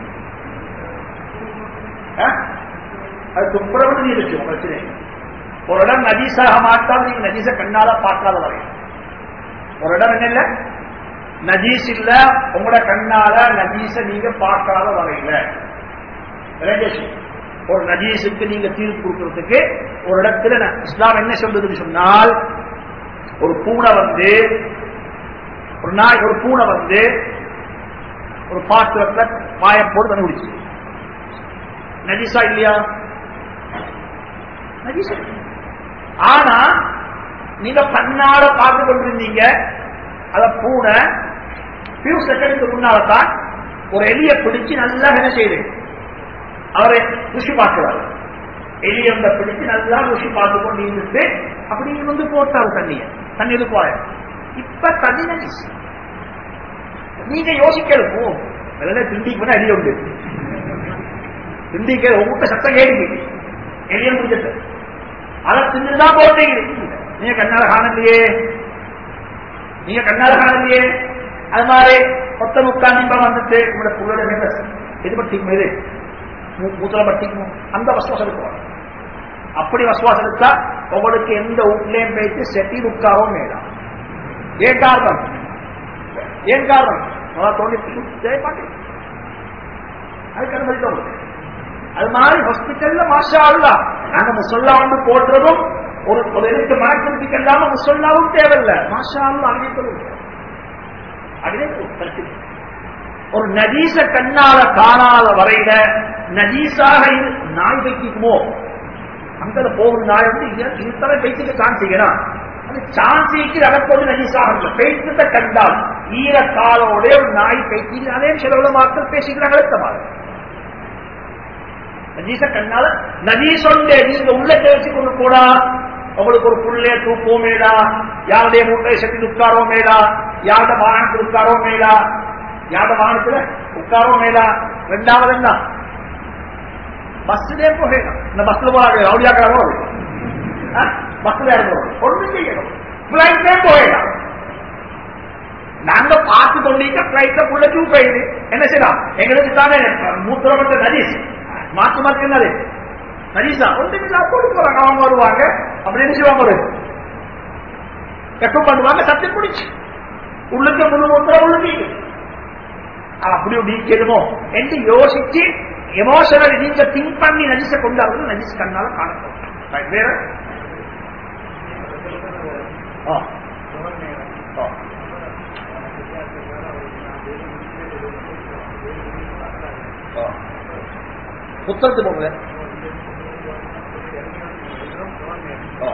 ஆ? அது துப்புரவு நீ இருக்கும் பிரச்சனை இல்லை. ஒரு இடம் நஜீஸாக மாட்டால் நீங்க நஜீஸ கண்ணால பார்க்காத வரையும் ஒரு இடம் என்ன இல்லை நஜீஸ் இல்ல உங்களோட கண்ணால நஜீஸ நீங்க பார்க்காத வரையில ரெண்டு ஒரு நஜீஸுக்கு நீங்க தீர்ப்பு கொடுக்கறதுக்கு ஒரு இடத்துல ந- இஸ்லாம் என்ன சொல்றதுன்னு சொன்னால் ஒரு பூனை வந்து ஒரு நாய் ஒரு பூனை வந்து ஒரு பாத்திரத்துல பாயம் போட்டு தண்ணி குடிச்சு நஜீஸா இல்லையா நஜீஸா ஆனா நீங்க கண்ணால பார்த்து கொண்டிருந்தீங்க அத பூனை பியூ செகண்டுக்கு முன்னால்தான் ஒரு எலிய பிடிச்சு நல்லா என்ன செய்யுது அவரை ருசி பார்க்கிறார் எலிய அந்த பிடிச்சு நல்லா ருசி பார்த்து கொண்டு இருந்துட்டு அப்படி வந்து போட்டார் தண்ணிய தண்ணீர் போய இப்ப தண்ணி நஜீஸ் நீங்க யோசிக்கணும் ஓ முதல்ல திண்டிக்கு போனா எலி உண்டு திண்டிக்கு உங்ககிட்ட சத்தம் கேடுங்க எலிய முடிஞ்சது அதை தின்னுதான் போட்டீங்க நீங்க கண்ணால காணலையே நீங்க கண்ணால காணலையே அது மாதிரி கொத்த முக்காண்டிப்பா வந்துட்டு உங்களோட புள்ளோட மேல இது பட்டிக்கும் இது மூ- மூத்தல பட்டிக்கும் அந்த வசுவாசம் இருக்கும் அப்படி வசுவாசம் எடுத்தா உங்களுக்கு எந்த வீட்லயும் போயிட்டு செட்டி உட்காரவும் வேண்டாம் ஏன் காரணம் ஏன் காரணம் நான் தோண்டி செய்ய மாட்டேன் அதுக்கு அனுமதிக்க அது மாதிரி ஹாஸ்பிட்டல்ல மாஷா அல்லா நாங்க முசல்லா வந்து போடுறதும் ஒரு ஒரு எழுத்து மனக்கிருத்திக்கு இல்லாம முசல்லாவும் தேவையில்லை மாஷா அல்லா அங்கே சொல்லுங்க அதுவே பிரச்சனை ஒரு நஜீச கண்ணால காணாத வரையில நஜீஸாக இரு நாய் வைக்குமோ அங்க போகும் நாய் வந்து இது- இத்தனை பைத்துக்கு சான்ஸ் செய்யணும் அது சான்சிக்கு அதற்கொண்டு நஜீஸாக இல்லை பெய்த்தத்தை கண்டால் ஈர காலோட ஒரு நாய் பைத்திக்கு அதே சில மக்கள் பேசிக்கிறாங்க அழுத்தமாக நஜீச கண்ணால நஜீசொண்டே நீங்க உள்ளத்தை வச்சு கொண்டு போடா உங்களுக்கு ஒரு புள்ளே தூக்குவோம் மேடா யாருடைய மூட்டை சக்தி உட்காரோ மேடா யாருடைய வாகனத்தில் உட்காரோ மேடா யாருடைய வாகனத்துல உட்காரோ மேடா ரெண்டாவது என்ன பஸ்ஸிலே போகலாம் இந்த பஸ்ல போறாங்க ரவுடியாக்கிற போறது பஸ்ல இறங்குறோம் ஒன்றும் செய்யணும் பிளைட்லே போயிடலாம் நாங்க பார்த்து கொண்டீங்க பிளைட்ல புள்ள தூ போயிடுது என்ன செய்யலாம் எங்களுக்கு தானே மூத்திரப்பட்ட நதீஸ் மாத்து மாத்து என்னது நதீஸா ஒன்றுமில்லா போட்டு போறாங்க அவங்க வருவாங்க அப்படின்னு செய்வாங்க ஒரு வெக்கம் பண்ணுவாங்க சத்தி பிடிச்சு உள்ளுக்கு முழு மூத்திரம் உள்ளுக்கு அப்படி நீக்கணுமோ என்று யோசிச்சு எமோஷனல் நீங்க திங்க் பண்ணி நஜிச கொண்டாடுறது நஜிஸ் கண்ணால காணப்படும் வேற ஆ. ஆ. ஆ. புத்தகத்துக்கு போங்க ஆ.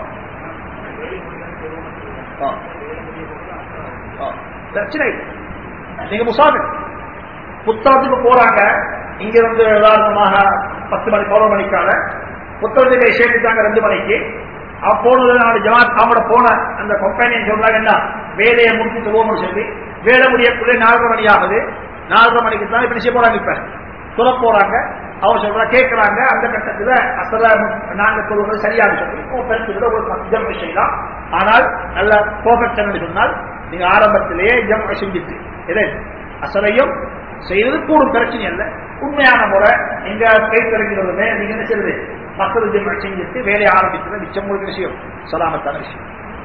ஆ. ஆ. பிரச்சனை இல்லை. நீங்க முசாஃபிர் புத்தகத்துக்கு போறாங்க இங்க இருந்து உதாரணமாக பத்து மணி பதினொரு மணிக்கால புத்தகத்துக்கு சேர்த்துட்டாங்க ரெண்டு மணிக்கு அவ போனது நாலு ஜமாத் அவங்களோட போன அந்த கம்பெனியன் சொல்றாங்க என்ன வேலையை முடிச்சு சொல்லுவோம்னு சொல்லி வேலை முடியக்குள்ளே நாலரை மணி ஆகுது நாலரை மணிக்கு தான் இப்ப செய்ய போறாங்க இப்ப சொல்ல போறாங்க அவங்க சொல்றா கேட்கிறாங்க அந்த கட்டத்துல அசல நாங்க சொல்லுவது சரியான சொல்லி பெருசுல ஒரு ஜம் செய்யலாம் ஆனால் நல்ல பர்ஃபெக்ஷன் சொன்னால் நீங்க ஆரம்பத்திலேயே ஜம் செஞ்சுட்டு இதே அசலையும் செய்யறது கூடும் பிரச்சனை அல்ல உண்மையான முறை நீங்க கை கிடைக்கிறதுமே நீங்க என்ன செய்யறது மக்கள் ஜென்ம செஞ்சுட்டு வேலையை ஆரம்பிக்கிறது மிச்சம் ஒரு விஷயம் சலாமத்தான விஷயம்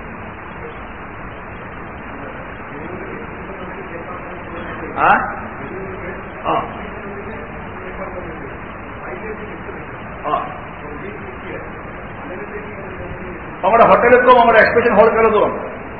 ஆ? ஆ. ஆ. உங்களோட ஹோட்டலுக்கும் உங்களோட எக்ஸ்பிரஷன் ஹோட்டலுக்கு தூரம்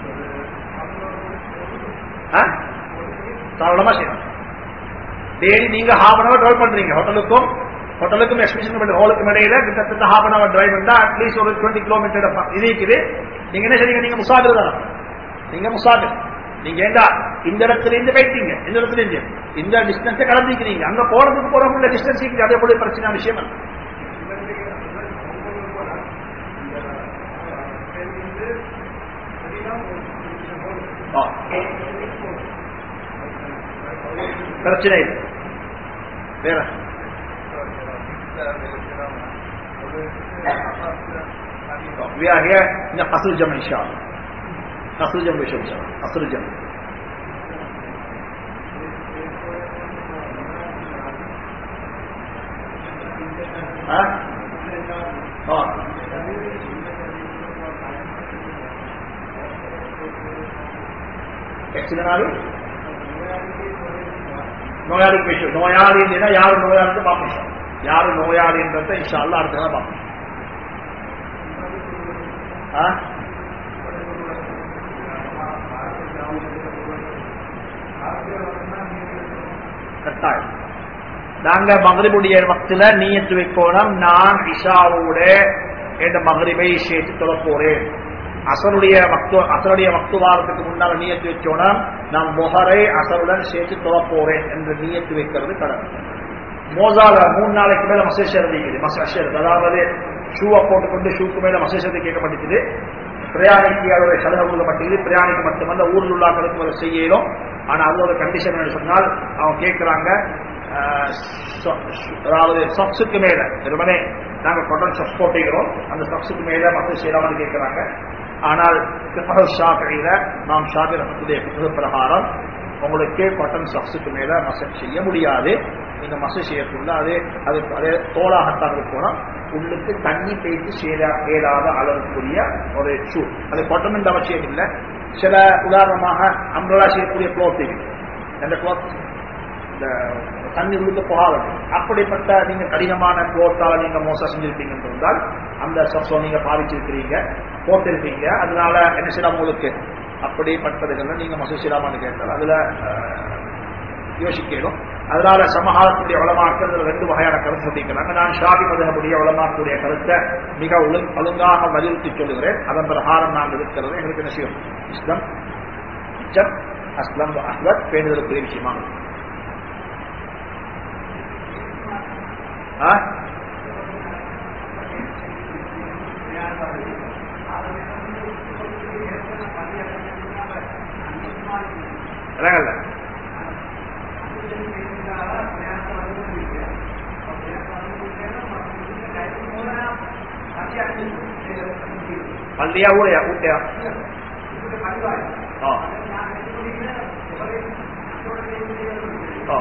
ஆ? தாராளமா செய்யணும் டெய்லி நீங்க ஹாஃப் அன் அவர் டிரைவ் பண்றீங்க ஹோட்டலுக்கும் ஹோட்டலுக்கும் எக்ஸ்பிரஷன் பண்ண ஹோலுக்கும் இடையில கிட்டத்தட்ட ஹாஃப் அன் அவர் டிரைவ் பண்ணா அட்லீஸ்ட் ஒரு டுவெண்ட்டி கிலோமீட்டர் இது இருக்குது நீங்க என்ன செய்றீங்க நீங்க முசாபிர் தான் நீங்க முசாபிர் நீங்க ஏண்டா இந்த இடத்துல இருந்து போயிட்டீங்க இந்த இடத்துல இருந்து இந்த டிஸ்டன்ஸை கடந்திக்கிறீங்க அங்க போறதுக்கு போறவங்க டிஸ்டன்ஸ் இருக்குது அதே போல பிரச்சனை விஷயம் அல்ல ஆ. பிரச்சனை இல்லை வேற We are here in the Qasr Jam inshallah. Qasr Jam we should inshallah. Qasr Jam. ها؟ اه எக்ஸிடனாலும் நோயாளிக்கு விஷயம் நோயாளி இல்லைன்னா யாரும் நோயாளி பார்ப்போம் யாரு நோயாளின்றத இன்ஷா அல்லா அடுத்த நாள் பார்ப்போம் ஆ? கட்டாயம் நாங்க மகரிபுடைய வக்துல நீயத்து வைக்கோணும் நான் இஷாவோட என்ற மகரிபை சேர்த்து தொழ போறேன் அசருடைய மக்து அசருடைய மக்துவாரத்துக்கு முன்னால நீயத்து வச்சோன்னா நான் மொஹரை அசருடன் சேர்த்து தொழ போறேன் என்று நீயத்து வைக்கிறது கடமை மோசால மூணு நாளைக்கு மேல மசேஷர் இருக்குது மசேஷர் அதாவது ஷூவை போட்டுக்கொண்டு ஷூக்கு மேல மசேஷத்தை கேட்கப்பட்டுச்சுது பிரயாணிக்கு அதோட சலுகை கொடுக்கப்பட்டது பிரயாணிக்கு மட்டுமல்ல ஊரில் உள்ளாக்களுக்கு அதை செய்யலும் ஆனா அதோட கண்டிஷன் என்ன சொன்னால் அவங்க கேட்கிறாங்க ஆஹ், சொ- சொ- அதாவது சப்ஸுக்கு மேல வெறுமனே நாங்க கொட்டன் சப்ஸ் போட்டுக்கிறோம் அந்த சப்ஸுக்கு மேல மசேஜ் செய்யலாம்னு கேட்கிறாங்க ஆனால் ஷாப்பில நாம் ஷாபி ரஹத்துடைய புத்தக பிரகாரம் உங்களுக்கு காட்டன் சாக்ஸுக்கு மேல மசேஜ் செய்ய முடியாது இந்த மசேஜ் செய்யக்குள்ள அது அது அதே தோலாகத்தான் இருக்கணும் உள்ளுக்கு தண்ணி பேசி சேர ஏறாத அளவுக்குரிய ஒரு ஷூ அது காட்டன் என்ற அவசியம் இல்லை சில உதாரணமாக அம்ரலா செய்யக்கூடிய குளோத்திங் அந்த குளோத் இந்த தண்ணி உள்ளுக்கு போகாது அப்படிப்பட்ட நீங்க கடினமான குளோத்தால நீங்க மோசம் செஞ்சிருப்பீங்கன்னு இருந்தால் அந்த சப்ஸோ நீங்க பாதிச்சிருக்கிறீங்க போட்டிருப்பீங்க அதனால என்ன செய்யலாம் உங்களுக்கு அப்படிப்பட்டதுகள்ல நீங்க மசூ செய்யலாமான்னு கேட்டால் அதுல அஹ், யோசிக்கணும் அதனால சமகாலத்துடைய வளமாக்கள் இதுல ரெண்டு வகையான கருத்து சொல்லிக்கிறாங்க நான் ஷாபி மதனுடைய வளமாக்குடைய கருத்தை மிக ஒழு ஒழுங்காக வலியுறுத்தி சொல்லுகிறேன் அதன் பிரகாரம் நாங்கள் இருக்கிறது எங்களுக்கு என்ன செய்யும் இஸ்லாம் இச்சம் அஸ்லம் அஹ்வத் பேணுதலுக்குரிய விஷயமாக ஆ? விளங்கல பள்ளியா ஊரையா ஊட்டையா ஆ ஆ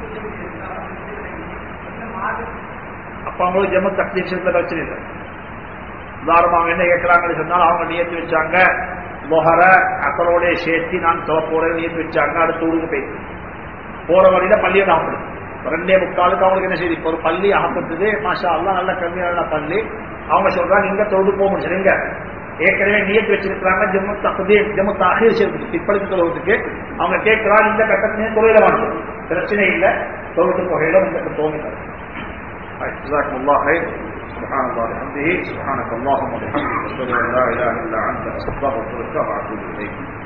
அப்ப அவங்களுக்கு ஜம்மு தக்லீஃப் செய்யறதுல பிரச்சனை இல்லை உதாரணமாக என்ன கேட்கிறாங்கன்னு சொன்னால் அவங்க நியத்து வச்சாங்க மொஹர அக்கரோட சேர்த்து நான் தொலை போறேன் நியத்து வச்சாங்க அடுத்த ஊருக்கு போயிட்டு போற வழியில பள்ளியை சாப்பிடுது ரெண்டே முக்காலுக்கு அவங்களுக்கு என்ன செய்யுது இப்ப ஒரு பள்ளி அகப்பட்டது மாஷா எல்லாம் நல்ல கம்மியான பள்ளி அவங்க சொல்றாங்க இங்க தொழுது போக முடியும் எங்க ஏற்கனவே நியத்து வச்சிருக்கிறாங்க ஜம்மு தகுதீர் ஜம்மு தாகீர் செய்வதுக்கு பிற்படுத்தி தொழுவதுக்கு அவங்க கேட்கிறாங்க இந்த கட்டத்திலே தொழில வாங்க பிரச்சனை இல்லை தொழுது புகையில உங்களுக்கு தோணுகிறது جزاكم الله خير سبحان الله وبحمده سبحانك اللهم وبحمدك اشهد ان لا اله الا انت استغفرك واتوب اليك